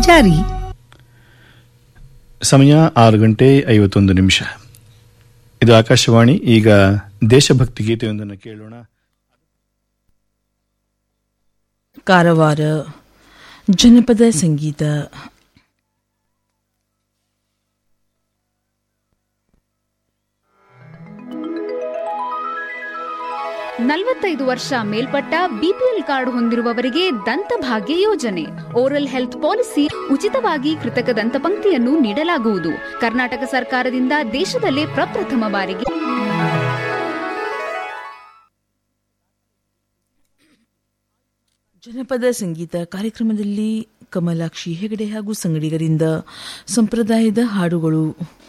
ಜಾರಿ ಸಮಯ ಆರು ಗಂಟೆ ಐವತ್ತೊಂದು ನಿಮಿಷ ಇದು ಆಕಾಶವಾಣಿ ಈಗ ದೇಶಭಕ್ತಿ ಗೀತೆಯೊಂದನ್ನು ಕೇಳೋಣ ಕಾರವಾರ ಜನಪದ ಸಂಗೀತ ನಲವತ್ತೈದು ವರ್ಷ ಮೇಲ್ಪಟ್ಟ ಬಿಪಿಎಲ್ ಕಾರ್ಡ್ ಹೊಂದಿರುವವರಿಗೆ ದಂತಭಾಗ್ಯ ಯೋಜನೆ ಓರಲ್ ಹೆಲ್ತ್ ಪಾಲಿಸಿ ಉಚಿತವಾಗಿ ಕೃತಕ ದಂತಪಂಕ್ತಿಯನ್ನು ನೀಡಲಾಗುವುದು ಕರ್ನಾಟಕ ಸರ್ಕಾರದಿಂದ ದೇಶದಲ್ಲೇ ಪ್ರಪ್ರಥಮ ಬಾರಿಗೆ ಜನಪದ ಸಂಗೀತ ಕಾರ್ಯಕ್ರಮದಲ್ಲಿ ಕಮಲಾಕ್ಷಿ ಹೆಗಡೆ ಹಾಗೂ ಸಂಗಡಿಗರಿಂದ ಸಂಪ್ರದಾಯದ ಹಾಡುಗಳು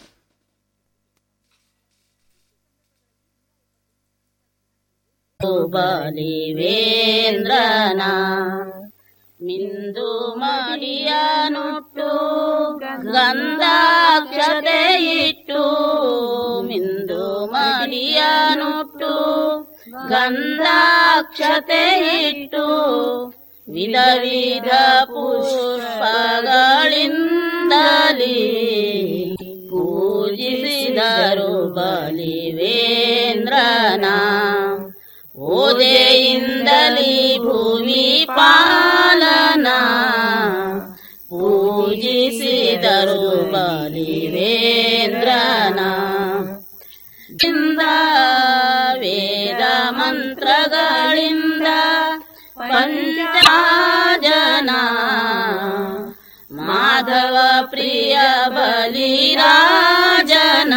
ಬಲಿವೇಂದ್ರನ ಮಿಂದು ಮಡಿಯನುಟ್ಟು ಗಂಧಾಕ್ಷತೆ ಇಟ್ಟು ಮಿಂದು ಮಡಿಯನುಟ್ಟು ಗಂಧಾಕ್ಷತೆ ಇಟ್ಟು ವಿಧ ವಿಧ ಪುಷ್ಪಗಳಿಂದಲೇ ಪೂಜಿಸಿದರು ಬಲಿವೇಂದ್ರನ ಓದೆಯಿಂದಲೇ ಭೂಮಿ ಪಾಲನ ಪೂಜಿಸಿದರು ಬಲಿವೇಂದ್ರನ ಇಂದ ವೇದ ಮಂತ್ರಗಳಿಂದ ಪಂಚಾಜನ ಮಾಧವ ಪ್ರಿಯ ಬಲಿರಾಜನ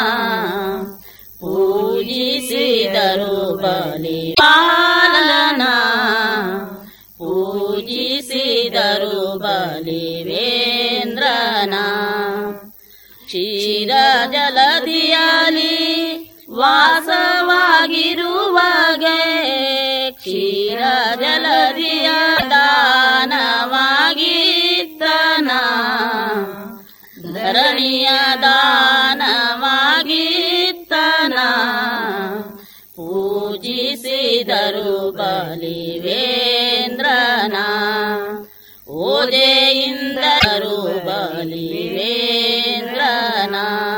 ಪೂಜಿಸಿದರು ಬಲಿ ಪಾಲನ ಪೂಜಿಸಿದರು ಬಲಿವೇಂದ್ರನ ಕ್ಷೀರ ಜಲಧಿಯಲಿ ವಾಸವಾಗಿರುವಾಗೆ ಕ್ಷೀರ ಜಲಧಿಯ ದಾನವಾಗಿತ್ತನ ಧರಣಿಯ ದಾನವಾಗಿತ್ತನ ಪೂಜಿಸಿದರು ಬಲಿವೇಂದ್ರನ ಓದೆಯಿಂದರು ಬಲಿವೇಂದ್ರನ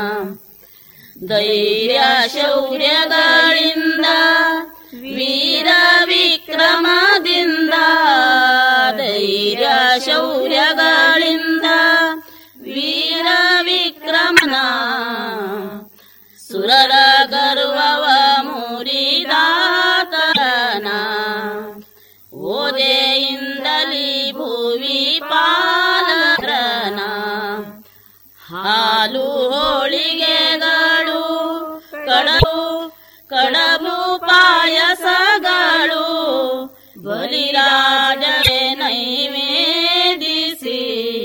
ಧೈರ್ಯ ಶೌರ್ಯಗಳಿಂದ ವೀರ ವಿಕ್ರಮದಿಂದ ಧೈರ್ಯ ಶೌರ್ಯಗಳಿಂದ ವೀರ ವಿಕ್ರಮನ ಸುರರ ಗರ್ವವ ಮುರಿದಾತನ ಓದೆಯಿಂದಲೇ ಭುವಿ ಪಾಲರನ ಹಾಲು ಹೋಳಿಗೆಗಳು ಕಡಬು ಕಡಬು ಪಾಯಸಗಳು ಬಲಿರಾಜಗೆ ನೈವೇದಿಸಿ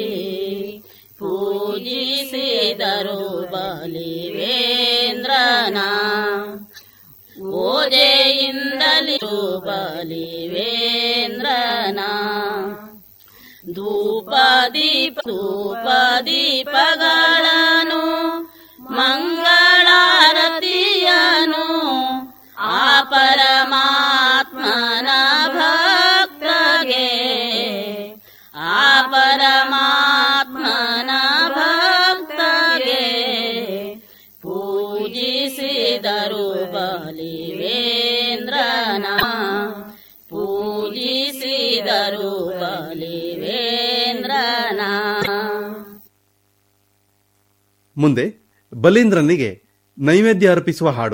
ಪೂಜಿಸಿದರು ಬಲಿವೇಂದ್ರನ ಓದೆಯಿಂದಲೇ ಬಲಿವೇಂದ್ರನ ಧೂಪ ದೀಪ ಧೂಪ ದೀಪಗಳನ್ನು ಮಂಗಳಾರತಿಯನು ಆ ಪರಮಾತ್ಮನ ಭಕ್ತಗೆ ಆ ಪರಮಾತ್ಮನ ಭಕ್ತಗೆ ಪೂಜಿಸಿದರು ಬಲಿವೇಂದ್ರನ ಪೂಜಿಸಿದರು ಬಲಿವೇಂದ್ರನ ಮುಂದೆ ಬಲೀಂದ್ರನಿಗೆ ನೈವೇದ್ಯ ಅರ್ಪಿಸುವ ಹಾಡು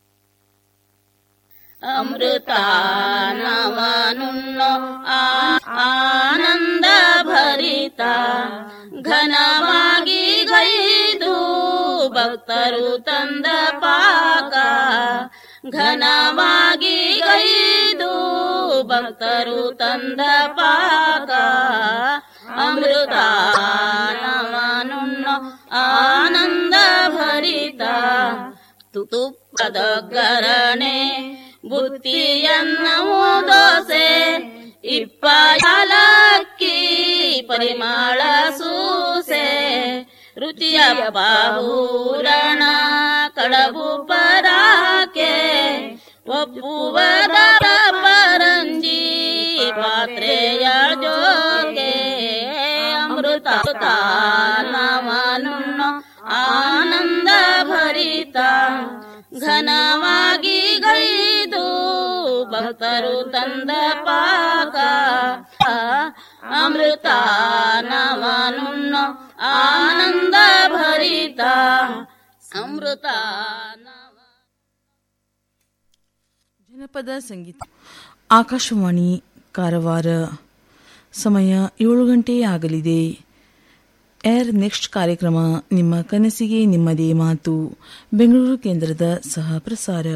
ಅಮೃತಾನವನುಣ್ಣೋ ಆ- ಆನಂದ ಭರಿತ ಘನವಾಗಿ ಗೈದು ಭಕ್ತರು ತಂದ ಪಾಕ ಘನವಾಗಿ ಗೈದು ಭಕ್ತರು ತಂದ ಪಾಕ ಅಮೃತಾನವನುಣ್ಣೋ ಆನಂದ ಭರಿತ ತುಪ್ಪದ ಗರಣೆ ಬುತ್ತಿಯನ್ನವು ದೋಸೆ ಇಪ್ಪಲಕ್ಕಿ ಪರಿಮಳ ಸೂಸೆ ರುಚಿಯ ಬಾಹೂರಣ ಕಡಬು ಪರಾಕೆ ಒಪ್ಪುವದರ ಪರಂಜಿ ಪಾತ್ರೆಯ ಜೋಕೆ ಅಮೃತ ಅಮೃತಾನವನುಣ್ಣೋ ಆನಂದ ಭರಿತ ಘನವಾಗಿ ಗೈದು ಭಕ್ತರು ತಂದ ಪಾಕ ಅಮೃತಾನವನುಣ್ಣೋ ಆನಂದ ಭರಿತ ಅಮೃತ ಜನಪದ ಸಂಗೀತ ಆಕಾಶವಾಣಿ ಕಾರವಾರ ಸಮಯ ಏಳು ಗಂಟೆ ಆಗಲಿದೆ ಏರ್ ನೆಕ್ಸ್ಟ್ ಕಾರ್ಯಕ್ರಮ ನಿಮ್ಮ ಕನಸಿಗೆ ನಿಮ್ಮದೇ ಮಾತು ಬೆಂಗಳೂರು ಕೇಂದ್ರದ ಸಹ ಪ್ರಸಾರ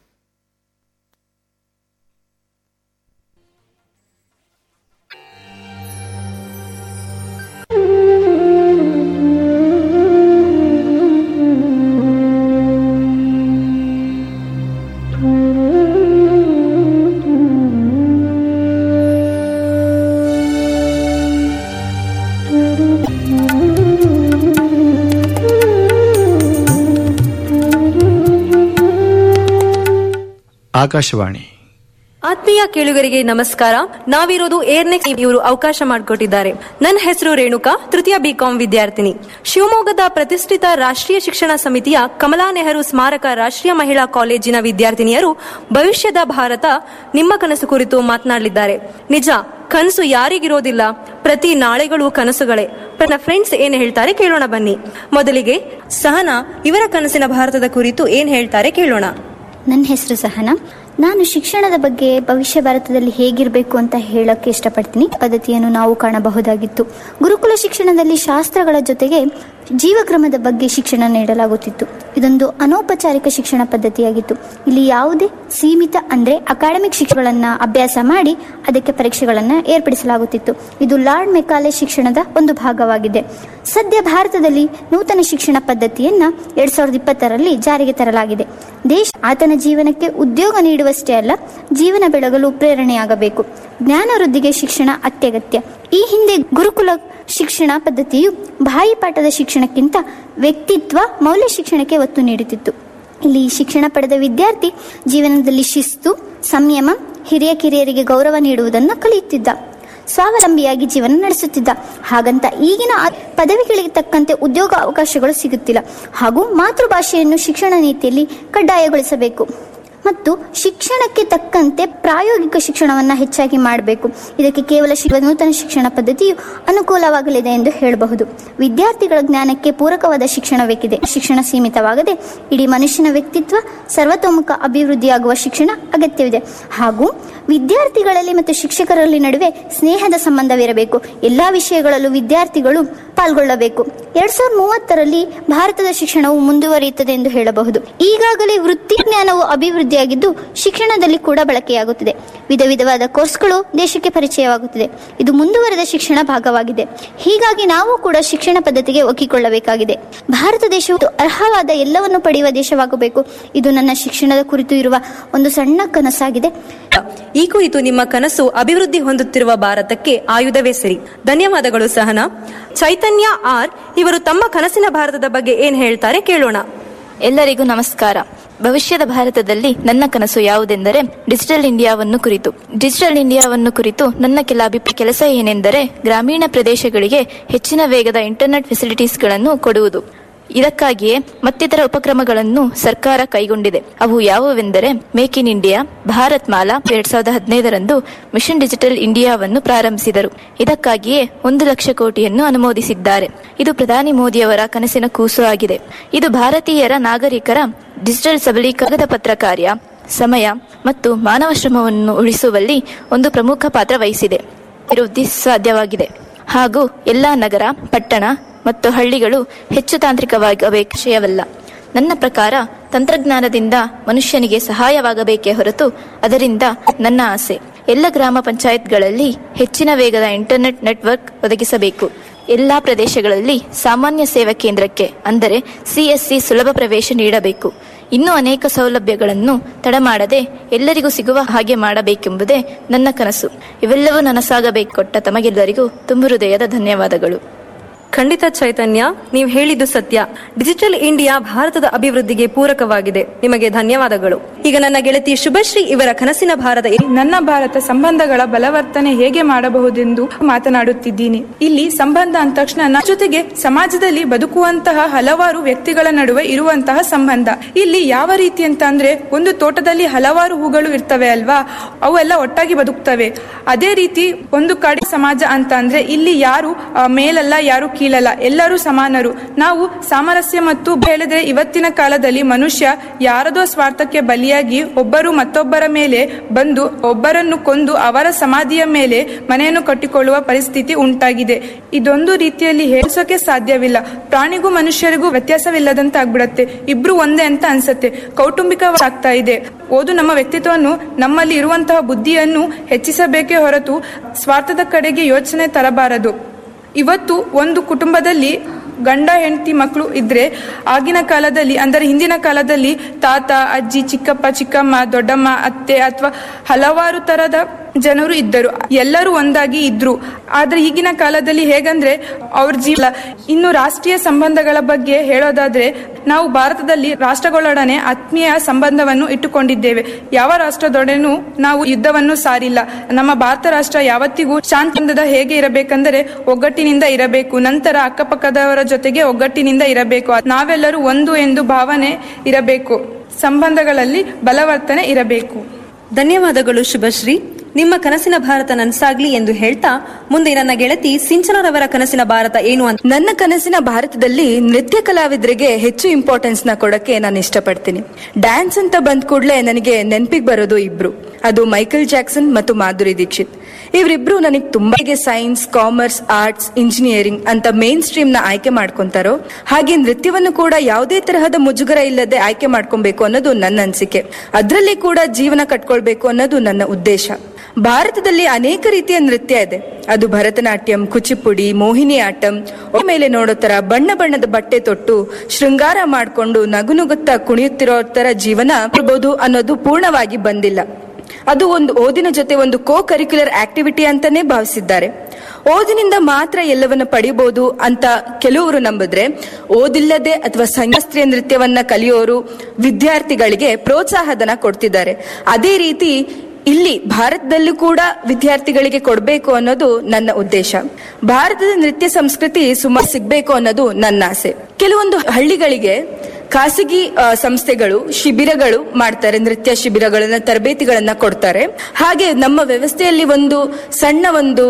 ಆಕಾಶವಾಣಿ ಆತ್ಮೀಯ ಕೇಳುಗರಿಗೆ ನಮಸ್ಕಾರ ನಾವಿರೋದು ಏರ್ನೆಕ್ಸ್ ಇವರು ಅವಕಾಶ ಮಾಡಿಕೊಟ್ಟಿದ್ದಾರೆ ನನ್ನ ಹೆಸರು ರೇಣುಕಾ ತೃತೀಯ ಬಿಕಾಂ ವಿದ್ಯಾರ್ಥಿನಿ ಶಿವಮೊಗ್ಗದ ಪ್ರತಿಷ್ಠಿತ ರಾಷ್ಟ್ರೀಯ ಶಿಕ್ಷಣ ಸಮಿತಿಯ ಕಮಲಾ ನೆಹರು ಸ್ಮಾರಕ ರಾಷ್ಟ್ರೀಯ ಮಹಿಳಾ ಕಾಲೇಜಿನ ವಿದ್ಯಾರ್ಥಿನಿಯರು ಭವಿಷ್ಯದ ಭಾರತ ನಿಮ್ಮ ಕನಸು ಕುರಿತು ಮಾತನಾಡಲಿದ್ದಾರೆ ನಿಜ ಕನಸು ಯಾರಿಗಿರೋದಿಲ್ಲ ಪ್ರತಿ ನಾಳೆಗಳು ಕನಸುಗಳೇ ನನ್ನ ಫ್ರೆಂಡ್ಸ್ ಏನ್ ಹೇಳ್ತಾರೆ ಕೇಳೋಣ ಬನ್ನಿ ಮೊದಲಿಗೆ ಸಹನಾ ಇವರ ಕನಸಿನ ಭಾರತದ ಕುರಿತು ಏನ್ ಹೇಳ್ತಾರೆ ಕೇಳೋಣ ನನ್ನ ಹೆಸರು ಸಹನಾ ನಾನು ಶಿಕ್ಷಣದ ಬಗ್ಗೆ ಭವಿಷ್ಯ ಭಾರತದಲ್ಲಿ ಹೇಗಿರಬೇಕು ಅಂತ ಹೇಳಕ್ಕೆ ಇಷ್ಟಪಡ್ತೀನಿ ಪದ್ಧತಿಯನ್ನು ನಾವು ಕಾಣಬಹುದಾಗಿತ್ತು ಗುರುಕುಲ ಶಿಕ್ಷಣದಲ್ಲಿ ಶಾಸ್ತ್ರಗಳ ಜೊತೆಗೆ ಜೀವಕ್ರಮದ ಬಗ್ಗೆ ಶಿಕ್ಷಣ ನೀಡಲಾಗುತ್ತಿತ್ತು ಇದೊಂದು ಅನೌಪಚಾರಿಕ ಶಿಕ್ಷಣ ಪದ್ಧತಿಯಾಗಿತ್ತು ಇಲ್ಲಿ ಯಾವುದೇ ಸೀಮಿತ ಅಂದ್ರೆ ಅಕಾಡೆಮಿಕ್ ಶಿಕ್ಷಣಗಳನ್ನ ಅಭ್ಯಾಸ ಮಾಡಿ ಅದಕ್ಕೆ ಪರೀಕ್ಷೆಗಳನ್ನ ಏರ್ಪಡಿಸಲಾಗುತ್ತಿತ್ತು ಇದು ಲಾರ್ಡ್ ಮೆಕಾಲೆ ಶಿಕ್ಷಣದ ಒಂದು ಭಾಗವಾಗಿದೆ ಸದ್ಯ ಭಾರತದಲ್ಲಿ ನೂತನ ಶಿಕ್ಷಣ ಪದ್ಧತಿಯನ್ನ ಎರಡ್ ಸಾವಿರದ ಇಪ್ಪತ್ತರಲ್ಲಿ ಜಾರಿಗೆ ತರಲಾಗಿದೆ ದೇಶ ಆತನ ಜೀವನಕ್ಕೆ ಉದ್ಯೋಗ ನೀಡುವಷ್ಟೇ ಅಲ್ಲ ಜೀವನ ಬೆಳಗಲು ಪ್ರೇರಣೆಯಾಗಬೇಕು ಜ್ಞಾನ ವೃದ್ಧಿಗೆ ಶಿಕ್ಷಣ ಅತ್ಯಗತ್ಯ ಈ ಹಿಂದೆ ಗುರುಕುಲ ಶಿಕ್ಷಣ ಪದ್ಧತಿಯು ಬಾಯಿಪಾಠದ ಶಿಕ್ಷಣಕ್ಕಿಂತ ವ್ಯಕ್ತಿತ್ವ ಮೌಲ್ಯ ಶಿಕ್ಷಣಕ್ಕೆ ಒತ್ತು ನೀಡುತ್ತಿತ್ತು ಇಲ್ಲಿ ಶಿಕ್ಷಣ ಪಡೆದ ವಿದ್ಯಾರ್ಥಿ ಜೀವನದಲ್ಲಿ ಶಿಸ್ತು ಸಂಯಮ ಹಿರಿಯ ಕಿರಿಯರಿಗೆ ಗೌರವ ನೀಡುವುದನ್ನು ಕಲಿಯುತ್ತಿದ್ದ ಸ್ವಾವಲಂಬಿಯಾಗಿ ಜೀವನ ನಡೆಸುತ್ತಿದ್ದ ಹಾಗಂತ ಈಗಿನ ಆ ಪದವಿಗಳಿಗೆ ತಕ್ಕಂತೆ ಉದ್ಯೋಗ ಅವಕಾಶಗಳು ಸಿಗುತ್ತಿಲ್ಲ ಹಾಗೂ ಮಾತೃಭಾಷೆಯನ್ನು ಶಿಕ್ಷಣ ನೀತಿಯಲ್ಲಿ ಕಡ್ಡಾಯಗೊಳಿಸಬೇಕು ಮತ್ತು ಶಿಕ್ಷಣಕ್ಕೆ ತಕ್ಕಂತೆ ಪ್ರಾಯೋಗಿಕ ಶಿಕ್ಷಣವನ್ನ ಹೆಚ್ಚಾಗಿ ಮಾಡಬೇಕು ಇದಕ್ಕೆ ಕೇವಲ ಶಿ- ನೂತನ ಶಿಕ್ಷಣ ಪದ್ಧತಿಯು ಅನುಕೂಲವಾಗಲಿದೆ ಎಂದು ಹೇಳಬಹುದು ವಿದ್ಯಾರ್ಥಿಗಳ ಜ್ಞಾನಕ್ಕೆ ಪೂರಕವಾದ ಶಿಕ್ಷಣ ಬೇಕಿದೆ ಶಿಕ್ಷಣ ಸೀಮಿತವಾಗದೆ ಇಡೀ ಮನುಷ್ಯನ ವ್ಯಕ್ತಿತ್ವ ಸರ್ವತೋಮುಖ ಅಭಿವೃದ್ಧಿಯಾಗುವ ಶಿಕ್ಷಣ ಅಗತ್ಯವಿದೆ ಹಾಗೂ ವಿದ್ಯಾರ್ಥಿಗಳಲ್ಲಿ ಮತ್ತು ಶಿಕ್ಷಕರಲ್ಲಿ ನಡುವೆ ಸ್ನೇಹದ ಸಂಬಂಧವಿರಬೇಕು ಎಲ್ಲಾ ವಿಷಯಗಳಲ್ಲೂ ವಿದ್ಯಾರ್ಥಿಗಳು ಪಾಲ್ಗೊಳ್ಳಬೇಕು ಎರಡ್ ಸಾವಿರದ ಮೂವತ್ತರಲ್ಲಿ ಭಾರತದ ಶಿಕ್ಷಣವು ಮುಂದುವರಿಯುತ್ತದೆ ಎಂದು ಹೇಳಬಹುದು ಈಗಾಗಲೇ ವೃತ್ತಿ ಜ್ಞಾನವು ಅಭಿವೃದ್ಧಿಯಾಗಿದ್ದು ಶಿಕ್ಷಣದಲ್ಲಿ ಕೂಡ ಬಳಕೆಯಾಗುತ್ತಿದೆ ವಿಧ ವಿಧವಾದ ಕೋರ್ಸ್ಗಳು ದೇಶಕ್ಕೆ ಪರಿಚಯವಾಗುತ್ತಿದೆ ಇದು ಮುಂದುವರೆದ ಶಿಕ್ಷಣ ಭಾಗವಾಗಿದೆ ಹೀಗಾಗಿ ನಾವು ಕೂಡ ಶಿಕ್ಷಣ ಪದ್ಧತಿಗೆ ಒಗ್ಗಿಕೊಳ್ಳಬೇಕಾಗಿದೆ ಭಾರತ ದೇಶವು ಅರ್ಹವಾದ ಎಲ್ಲವನ್ನು ಪಡೆಯುವ ದೇಶವಾಗಬೇಕು ಇದು ನನ್ನ ಶಿಕ್ಷಣದ ಕುರಿತು ಇರುವ ಒಂದು ಸಣ್ಣ ಕನಸಾಗಿದೆ ಈ ಕುರಿತು ನಿಮ್ಮ ಕನಸು ಅಭಿವೃದ್ಧಿ ಹೊಂದುತ್ತಿರುವ ಭಾರತಕ್ಕೆ ಆಯುಧವೇ ಸರಿ ಧನ್ಯವಾದಗಳು ಸಹನಾ ಚೈತನ್ಯ ಆರ್ ಇವರು ತಮ್ಮ ಕನಸಿನ ಭಾರತದ ಬಗ್ಗೆ ಏನ್ ಹೇಳ್ತಾರೆ ಕೇಳೋಣ ಎಲ್ಲರಿಗೂ ನಮಸ್ಕಾರ ಭವಿಷ್ಯದ ಭಾರತದಲ್ಲಿ ನನ್ನ ಕನಸು ಯಾವುದೆಂದರೆ ಡಿಜಿಟಲ್ ಇಂಡಿಯಾವನ್ನು ಕುರಿತು ಡಿಜಿಟಲ್ ಇಂಡಿಯಾವನ್ನು ಕುರಿತು ನನ್ನ ಕೆಲ ಅಭಿಪ್ರಾಯ ಕೆಲಸ ಏನೆಂದರೆ ಗ್ರಾಮೀಣ ಪ್ರದೇಶಗಳಿಗೆ ಹೆಚ್ಚಿನ ವೇಗದ ಇಂಟರ್ನೆಟ್ ಫೆಸಿಲಿಟೀಸ್ಗಳನ್ನು ಕೊಡುವುದು ಇದಕ್ಕಾಗಿಯೇ ಮತ್ತಿತರ ಉಪಕ್ರಮಗಳನ್ನು ಸರ್ಕಾರ ಕೈಗೊಂಡಿದೆ ಅವು ಯಾವುವೆಂದರೆ make in India Bharatmala ಎರಡ್ ಸಾವಿರದ ಹದಿನೈದರಂದು ಮಿಷನ್ ಡಿಜಿಟಲ್ ಇಂಡಿಯಾವನ್ನು ಪ್ರಾರಂಭಿಸಿದರು ಇದಕ್ಕಾಗಿಯೇ ಒಂದು ಲಕ್ಷ ಕೋಟಿಯನ್ನು ಅನುಮೋದಿಸಿದ್ದಾರೆ ಇದು ಪ್ರಧಾನಿ ಮೋದಿಯವರ ಕನಸಿನ ಕೂಸು ಆಗಿದೆ ಇದು ಭಾರತೀಯರ ನಾಗರಿಕರ ಡಿಜಿಟಲ್ ಸಬಲೀಕರಣದ ಪತ್ರ ಕಾರ್ಯ ಸಮಯ ಮತ್ತು ಮಾನವ ಶ್ರಮವನ್ನು ಉಳಿಸುವಲ್ಲಿ ಒಂದು ಪ್ರಮುಖ ಪಾತ್ರ ವಹಿಸಿದೆ ಅಭಿವೃದ್ಧಿ ಸಾಧ್ಯವಾಗಿದೆ ಹಾಗೂ ಎಲ್ಲಾ ನಗರ ಪಟ್ಟಣ ಮತ್ತು ಹಳ್ಳಿಗಳು ಹೆಚ್ಚು ತಾಂತ್ರಿಕವಾಗಬೇಕು ವಿಷಯವಲ್ಲ ನನ್ನ ಪ್ರಕಾರ ತಂತ್ರಜ್ಞಾನದಿಂದ ಮನುಷ್ಯನಿಗೆ ಸಹಾಯವಾಗಬೇಕೇ ಹೊರತು ಅದರಿಂದ ನನ್ನ ಆಸೆ ಎಲ್ಲ ಗ್ರಾಮ ಪಂಚಾಯತ್ಗಳಲ್ಲಿ ಹೆಚ್ಚಿನ ವೇಗದ ಇಂಟರ್ನೆಟ್ ನೆಟ್ವರ್ಕ್ ಒದಗಿಸಬೇಕು ಎಲ್ಲಾ ಪ್ರದೇಶಗಳಲ್ಲಿ ಸಾಮಾನ್ಯ ಸೇವಾ ಕೇಂದ್ರಕ್ಕೆ ಅಂದರೆ ಸಿಎಸ್ಸಿ ಸುಲಭ ಪ್ರವೇಶ ನೀಡಬೇಕು ಇನ್ನೂ ಅನೇಕ ಸೌಲಭ್ಯಗಳನ್ನು ತಡಮಾಡದೆ ಎಲ್ಲರಿಗೂ ಸಿಗುವ ಹಾಗೆ ಮಾಡಬೇಕೆಂಬುದೇ ನನ್ನ ಕನಸು ಇವೆಲ್ಲವೂ ನನಸಾಗಬೇಕು ಕೊಟ್ಟ ತಮಗೆಲ್ಲರಿಗೂ ತುಂಬು ಹೃದಯದ ಧನ್ಯವಾದಗಳು ಖಂಡಿತ ಚೈತನ್ಯ ನೀವು ಹೇಳಿದ್ದು ಸತ್ಯ ಡಿಜಿಟಲ್ ಇಂಡಿಯಾ ಭಾರತದ ಅಭಿವೃದ್ಧಿಗೆ ಪೂರಕವಾಗಿದೆ ನಿಮಗೆ ಧನ್ಯವಾದಗಳು ಈಗ ನನ್ನ ಗೆಳತಿ ಶುಭಶ್ರೀ ಇವರ ಕನಸಿನ ಭಾರತ ನನ್ನ ಭಾರತ ಸಂಬಂಧಗಳ ಬಲವರ್ತನೆ ಹೇಗೆ ಮಾಡಬಹುದೆಂದು ಮಾತನಾಡುತ್ತಿದ್ದೀನಿ ಇಲ್ಲಿ ಸಂಬಂಧ ಅಂದ ತಕ್ಷಣ ನನ್ನ ಜೊತೆಗೆ ಸಮಾಜದಲ್ಲಿ ಬದುಕುವಂತಹ ಹಲವಾರು ವ್ಯಕ್ತಿಗಳ ನಡುವೆ ಇರುವಂತಹ ಸಂಬಂಧ ಇಲ್ಲಿ ಯಾವ ರೀತಿ ಅಂತ ಅಂದ್ರೆ ಒಂದು ತೋಟದಲ್ಲಿ ಹಲವಾರು ಹೂಗಳು ಇರ್ತವೆ ಅಲ್ವಾ ಅವೆಲ್ಲ ಒಟ್ಟಾಗಿ ಬದುಕ್ತವೆ ಅದೇ ರೀತಿ ಒಂದು ಕಡೆ ಸಮಾಜ ಅಂತ ಅಂದ್ರೆ ಇಲ್ಲಿ ಯಾರು ಆ, ಮೇಲಲ್ಲ ಯಾರು ಕೀಳಲ್ಲ ಎಲ್ಲರೂ ಸಮಾನರು ನಾವು ಸಾಮರಸ್ಯ ಮತ್ತು ಹೇಳಿದ್ರೆ ಇವತ್ತಿನ ಕಾಲದಲ್ಲಿ ಮನುಷ್ಯ ಯಾರದೋ ಸ್ವಾರ್ಥಕ್ಕೆ ಬಲಿಯಾಗಿ ಒಬ್ಬರು ಮತ್ತೊಬ್ಬರ ಮೇಲೆ ಬಂದು ಒಬ್ಬರನ್ನು ಕೊಂದು ಅವರ ಸಮಾಧಿಯ ಮೇಲೆ ಮನೆಯನ್ನು ಕಟ್ಟಿಕೊಳ್ಳುವ ಪರಿಸ್ಥಿತಿ ಉಂಟಾಗಿದೆ ಇದೊಂದು ರೀತಿಯಲ್ಲಿ ಹೇಳಿಸೋಕೆ ಸಾಧ್ಯವಿಲ್ಲ ಪ್ರಾಣಿಗೂ ಮನುಷ್ಯರಿಗೂ ವ್ಯತ್ಯಾಸವಿಲ್ಲದಂತ ಆಗ್ಬಿಡತ್ತೆ ಇಬ್ರು ಒಂದೇ ಅಂತ ಅನ್ಸತ್ತೆ ಕೌಟುಂಬಿಕ ಆಗ್ತಾ ಇದೆ ಓದು ನಮ್ಮ ವ್ಯಕ್ತಿತ್ವವನ್ನು ನಮ್ಮಲ್ಲಿ ಇರುವಂತಹ ಬುದ್ಧಿಯನ್ನು ಹೆಚ್ಚಿಸಬೇಕೇ ಹೊರತು ಸ್ವಾರ್ಥದ ಕಡೆಗೆ ಯೋಚನೆ ತರಬಾರದು ಇವತ್ತು ಒಂದು ಕುಟುಂಬದಲ್ಲಿ ಗಂಡ ಹೆಂಡತಿ ಮಕ್ಕಳು ಇದ್ರೆ ಆಗಿನ ಕಾಲದಲ್ಲಿ ಅಂದರೆ ಹಿಂದಿನ ಕಾಲದಲ್ಲಿ ತಾತ ಅಜ್ಜಿ ಚಿಕ್ಕಪ್ಪ ಚಿಕ್ಕಮ್ಮ ದೊಡ್ಡಮ್ಮ ಅತ್ತೆ ಅಥವಾ ಹಲವಾರು ತರದ ಜನರು ಇದ್ದರು ಎಲ್ಲರೂ ಒಂದಾಗಿ ಇದ್ರು ಆದ್ರೆ ಈಗಿನ ಕಾಲದಲ್ಲಿ ಹೇಗಂದ್ರೆ ಅವ್ರ ಜೀವ ಇನ್ನು ರಾಷ್ಟ್ರೀಯ ಸಂಬಂಧಗಳ ಬಗ್ಗೆ ಹೇಳೋದಾದ್ರೆ ನಾವು ಭಾರತದಲ್ಲಿ ರಾಷ್ಟ್ರಗಳೊಡನೆ ಆತ್ಮೀಯ ಸಂಬಂಧವನ್ನು ಇಟ್ಟುಕೊಂಡಿದ್ದೇವೆ ಯಾವ ರಾಷ್ಟ್ರದೊಡನೆನೂ ನಾವು ಯುದ್ಧವನ್ನು ಸಾರಿಲ್ಲ ನಮ್ಮ ಭಾರತ ರಾಷ್ಟ್ರ ಯಾವತ್ತಿಗೂ ಶಾಂತಿಯಿಂದ ಹೇಗೆ ಇರಬೇಕಂದರೆ ಒಗ್ಗಟ್ಟಿನಿಂದ ಇರಬೇಕು ನಂತರ ಅಕ್ಕಪಕ್ಕದವರ ಜೊತೆಗೆ ಒಗ್ಗಟ್ಟಿನಿಂದ ಇರಬೇಕು ನಾವೆಲ್ಲರೂ ಒಂದು ಎಂದು ಭಾವನೆ ಇರಬೇಕು ಸಂಬಂಧಗಳಲ್ಲಿ ಬಲವರ್ತನೆ ಇರಬೇಕು ಧನ್ಯವಾದಗಳು ಶುಭಶ್ರೀ ನಿಮ್ಮ ಕನಸಿನ ಭಾರತ ನನ್ಸಾಗ್ಲಿ ಎಂದು ಹೇಳ್ತಾ ಮುಂದೆ ನನ್ನ ಗೆಳತಿ ಸಿಂಚನರವರ ಕನಸಿನ ಭಾರತ ಏನು ಅಂತ ನನ್ನ ಕನಸಿನ ಭಾರತದಲ್ಲಿ ನೃತ್ಯ ಕಲಾವಿದರಿಗೆ ಹೆಚ್ಚು ಇಂಪಾರ್ಟೆನ್ಸ್ ನ ಕೊಡಕ್ಕೆ ನಾನು ಇಷ್ಟಪಡ್ತೀನಿ ಡ್ಯಾನ್ಸ್ ಅಂತ ಬಂದ ಕೂಡಲೇ ನನಗೆ ನೆನಪಿಗೆ ಬರೋದು ಇಬ್ರು ಅದು ಮೈಕಲ್ ಜಾಕ್ಸನ್ ಮತ್ತು ಮಾಧುರಿ ದೀಕ್ಷಿತ್ ಇವರಿಬ್ರು ನನಗೆ ತುಂಬಾ ಸೈನ್ಸ್ ಕಾಮರ್ಸ್ ಆರ್ಟ್ಸ್ ಇಂಜಿನಿಯರಿಂಗ್ ಅಂತ ಮೇನ್ ಸ್ಟ್ರೀಮ್ ನ ಆಯ್ಕೆ ಮಾಡ್ಕೊಂತಾರೋ ಹಾಗೆ ನೃತ್ಯವನ್ನು ಕೂಡ ಯಾವುದೇ ತರಹದ ಮುಜುಗರ ಇಲ್ಲದೆ ಆಯ್ಕೆ ಮಾಡ್ಕೊಬೇಕು ಅನ್ನೋದು ನನ್ನ ಅನಿಸಿಕೆ ಅದರಲ್ಲಿ ಕೂಡ ಜೀವನ ಕಟ್ಕೊಳ್ಬೇಕು ಅನ್ನೋದು ನನ್ನ ಉದ್ದೇಶ ಭಾರತದಲ್ಲಿ ಅನೇಕ ರೀತಿಯ ನೃತ್ಯ ಇದೆ ಅದು ಭರತನಾಟ್ಯಂ ಕುಚಿಪುಡಿ ಮೋಹಿನಿ ಆಟಂ ಮೇಲೆ ನೋಡೋ ತರ ಬಣ್ಣ ಬಣ್ಣದ ಬಟ್ಟೆ ತೊಟ್ಟು ಶೃಂಗಾರ ಮಾಡ್ಕೊಂಡು ನಗುನುಗುತ್ತಾ ಕುಣಿಯುತ್ತಿರೋ ತರ ಜೀವನ ಇರ್ಬೋದು ಅನ್ನೋದು ಪೂರ್ಣವಾಗಿ ಬಂದಿಲ್ಲ ಅದು ಒಂದು ಓದಿನ ಜೊತೆ ಒಂದು ಕೋ ಕರಿಕ್ಯುಲರ್ ಆಕ್ಟಿವಿಟಿ ಅಂತಾನೆ ಭಾವಿಸಿದ್ದಾರೆ ಓದಿನಿಂದ ಮಾತ್ರ ಎಲ್ಲವನ್ನ ಪಡಿಬಹುದು ಅಂತ ಕೆಲವರು ನಂಬಿದ್ರೆ ಓದಿಲ್ಲದೆ ಅಥವಾ ಶಾಸ್ತ್ರೀಯ ನೃತ್ಯವನ್ನ ಕಲಿಯೋರು ವಿದ್ಯಾರ್ಥಿಗಳಿಗೆ ಪ್ರೋತ್ಸಾಹಧನ ಕೊಡ್ತಿದ್ದಾರೆ ಅದೇ ರೀತಿ ಇಲ್ಲಿ ಭಾರತದಲ್ಲೂ ಕೂಡ ವಿದ್ಯಾರ್ಥಿಗಳಿಗೆ ಕೊಡಬೇಕು ಅನ್ನೋದು ನನ್ನ ಉದ್ದೇಶ ಭಾರತದ ನೃತ್ಯ ಸಂಸ್ಕೃತಿ ಸುಮಾರು ಸಿಗ್ಬೇಕು ಅನ್ನೋದು ನನ್ನ ಆಸೆ ಕೆಲವೊಂದು ಹಳ್ಳಿಗಳಿಗೆ ಖಾಸಗಿ ಆ, ಸಂಸ್ಥೆಗಳು ಶಿಬಿರಗಳು ಮಾಡ್ತಾರೆ ನೃತ್ಯ ಶಿಬಿರಗಳನ್ನ ತರಬೇತಿಗಳನ್ನ ಕೊಡ್ತಾರೆ ಹಾಗೆ ನಮ್ಮ ವ್ಯವಸ್ಥೆಯಲ್ಲಿ ಒಂದು ಸಣ್ಣ ಒಂದು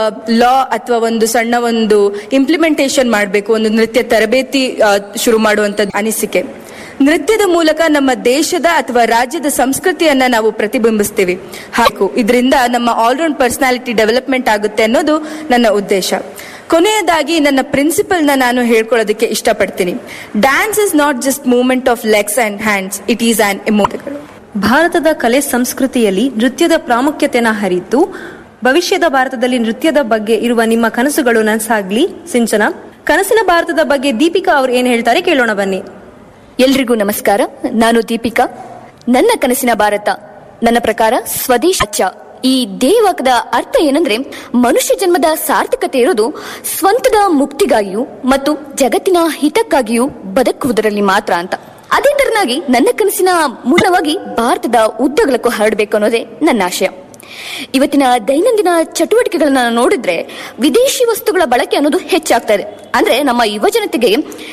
ಲಾ ಅಥವಾ ಒಂದು ಸಣ್ಣ ಒಂದು ಇಂಪ್ಲಿಮೆಂಟೇಷನ್ ಮಾಡಬೇಕು ಒಂದು ನೃತ್ಯ ತರಬೇತಿ ಆ, ಶುರು ಮಾಡುವಂತ ಅನಿಸಿಕೆ ನೃತ್ಯದ ಮೂಲಕ ನಮ್ಮ ದೇಶದ ಅಥವಾ ರಾಜ್ಯದ ಸಂಸ್ಕೃತಿಯನ್ನ ನಾವು ಪ್ರತಿಬಿಂಬಿಸ್ತೀವಿ ಹಾಗೂ ಇದರಿಂದ ನಮ್ಮ ಆಲ್ರೌಂಡ್ ಪರ್ಸನಾಲಿಟಿ ಡೆವಲಪ್ಮೆಂಟ್ ಆಗುತ್ತೆ ಅನ್ನೋದು ನನ್ನ ಉದ್ದೇಶ ಕೊನೆಯದಾಗಿ ನನ್ನ ಪ್ರಿನ್ಸಿಪಲ್ ನ ನಾನು ಹೇಳ್ಕೊಳ್ಳೋದಕ್ಕೆ ಇಷ್ಟಪಡ್ತೀನಿ dance is not just movement of legs and hands it is on ಎಮೋಟಗಳು ಭಾರತದ ಕಲೆ ಸಂಸ್ಕೃತಿಯಲ್ಲಿ ನೃತ್ಯದ ಪ್ರಾಮುಖ್ಯತೆನ ಹರಿತು ಭವಿಷ್ಯದ ಭಾರತದಲ್ಲಿ ನೃತ್ಯದ ಬಗ್ಗೆ ಇರುವ ನಿಮ್ಮ ಕನಸುಗಳು ನನಸಾಗ್ಲಿ ಸಿಂಚನ ಕನಸಿನ ಭಾರತದ ಬಗ್ಗೆ ದೀಪಿಕಾ ಅವ್ರು ಏನ್ ಹೇಳ್ತಾರೆ ಕೇಳೋಣ ಬನ್ನಿ ಎಲ್ರಿಗೂ ನಮಸ್ಕಾರ ನಾನು ದೀಪಿಕಾ ನನ್ನ ಕನಸಿನ ಭಾರತ ನನ್ನ ಪ್ರಕಾರ ಸ್ವದೇಶ ಅಚ್ಚ ಈ ದೇವಕದ ಅರ್ಥ ಏನಂದ್ರೆ ಮನುಷ್ಯ ಜನ್ಮದ ಸಾರ್ಥಕತೆ ಇರೋದು ಸ್ವಂತದ ಮುಕ್ತಿಗಾಗಿಯೂ ಮತ್ತು ಜಗತ್ತಿನ ಹಿತಕ್ಕಾಗಿಯೂ ಬದುಕುವುದರಲ್ಲಿ ಮಾತ್ರ ಅಂತ ಅದೇ ತರನಾಗಿ ನನ್ನ ಕನಸಿನ ಮೂಲವಾಗಿ ಭಾರತದ ಉದ್ದಗಲಕ್ಕೂ ಹರಡಬೇಕು ಅನ್ನೋದೇ ನನ್ನ ಆಶಯ ಇವತ್ತಿನ ದೈನಂದಿನ ಚಟುವಟಿಕೆಗಳನ್ನ ನೋಡಿದ್ರೆ ವಿದೇಶಿ ವಸ್ತುಗಳ ಬಳಕೆ ಅನ್ನೋದು ಹೆಚ್ಚಾಗ್ತಾ ಇದೆ ಅಂದ್ರೆ ನಮ್ಮ ಯುವ ಜನತೆಗೆ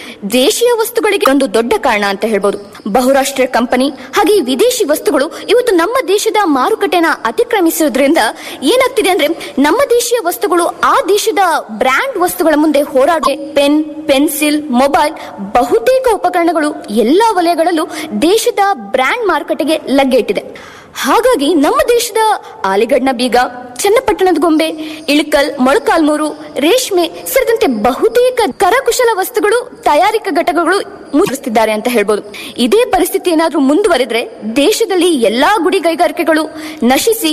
ದೇಶೀಯ ವಸ್ತುಗಳಿಗೆ ಒಂದು ದೊಡ್ಡ ಕಾರಣ ಅಂತ ಹೇಳ್ಬೋದು ಬಹುರಾಷ್ಟ್ರೀಯ ಕಂಪನಿ ಹಾಗೆ ಈ ವಿದೇಶಿ ವಸ್ತುಗಳು ಇವತ್ತು ನಮ್ಮ ದೇಶದ ಮಾರುಕಟ್ಟೆನ ಅತಿಕ್ರಮಿಸಿರೋದ್ರಿಂದ ಏನಾಗ್ತಿದೆ ಅಂದ್ರೆ ನಮ್ಮ ದೇಶೀಯ ವಸ್ತುಗಳು ಆ ದೇಶದ ಬ್ರ್ಯಾಂಡ್ ವಸ್ತುಗಳ ಮುಂದೆ ಹೋರಾಟ ಪೆನ್ ಪೆನ್ಸಿಲ್ ಮೊಬೈಲ್ ಬಹುತೇಕ ಉಪಕರಣಗಳು ಎಲ್ಲಾ ವಲಯಗಳಲ್ಲೂ ದೇಶದ ಬ್ರ್ಯಾಂಡ್ ಮಾರುಕಟ್ಟೆಗೆ ಲಗ್ಗೆ ಇಟ್ಟಿದೆ ಹಾಗಾಗಿ ನಮ್ಮ ದೇಶದ ಆಲಿಗಡ್ನ ಬೀಗ ಚನ್ನಪಟ್ಟಣದ ಗೊಂಬೆ ಇಳಕಲ್ ಮೊಳಕಾಲ್ಮೂರು ರೇಷ್ಮೆ ಸೇರಿದಂತೆ ಬಹುತೇಕ ಕರಕುಶಲ ವಸ್ತುಗಳು ತಯಾರಿಕಾ ಘಟಕಗಳು ಮುದ್ರಿಸುತ್ತಿದ್ದಾರೆ ಅಂತ ಹೇಳ್ಬೋದು ಇದೇ ಪರಿಸ್ಥಿತಿ ಏನಾದ್ರೂ ಮುಂದುವರೆದ್ರೆ ದೇಶದಲ್ಲಿ ಎಲ್ಲಾ ಗುಡಿ ಕೈಗಾರಿಕೆಗಳು ನಶಿಸಿ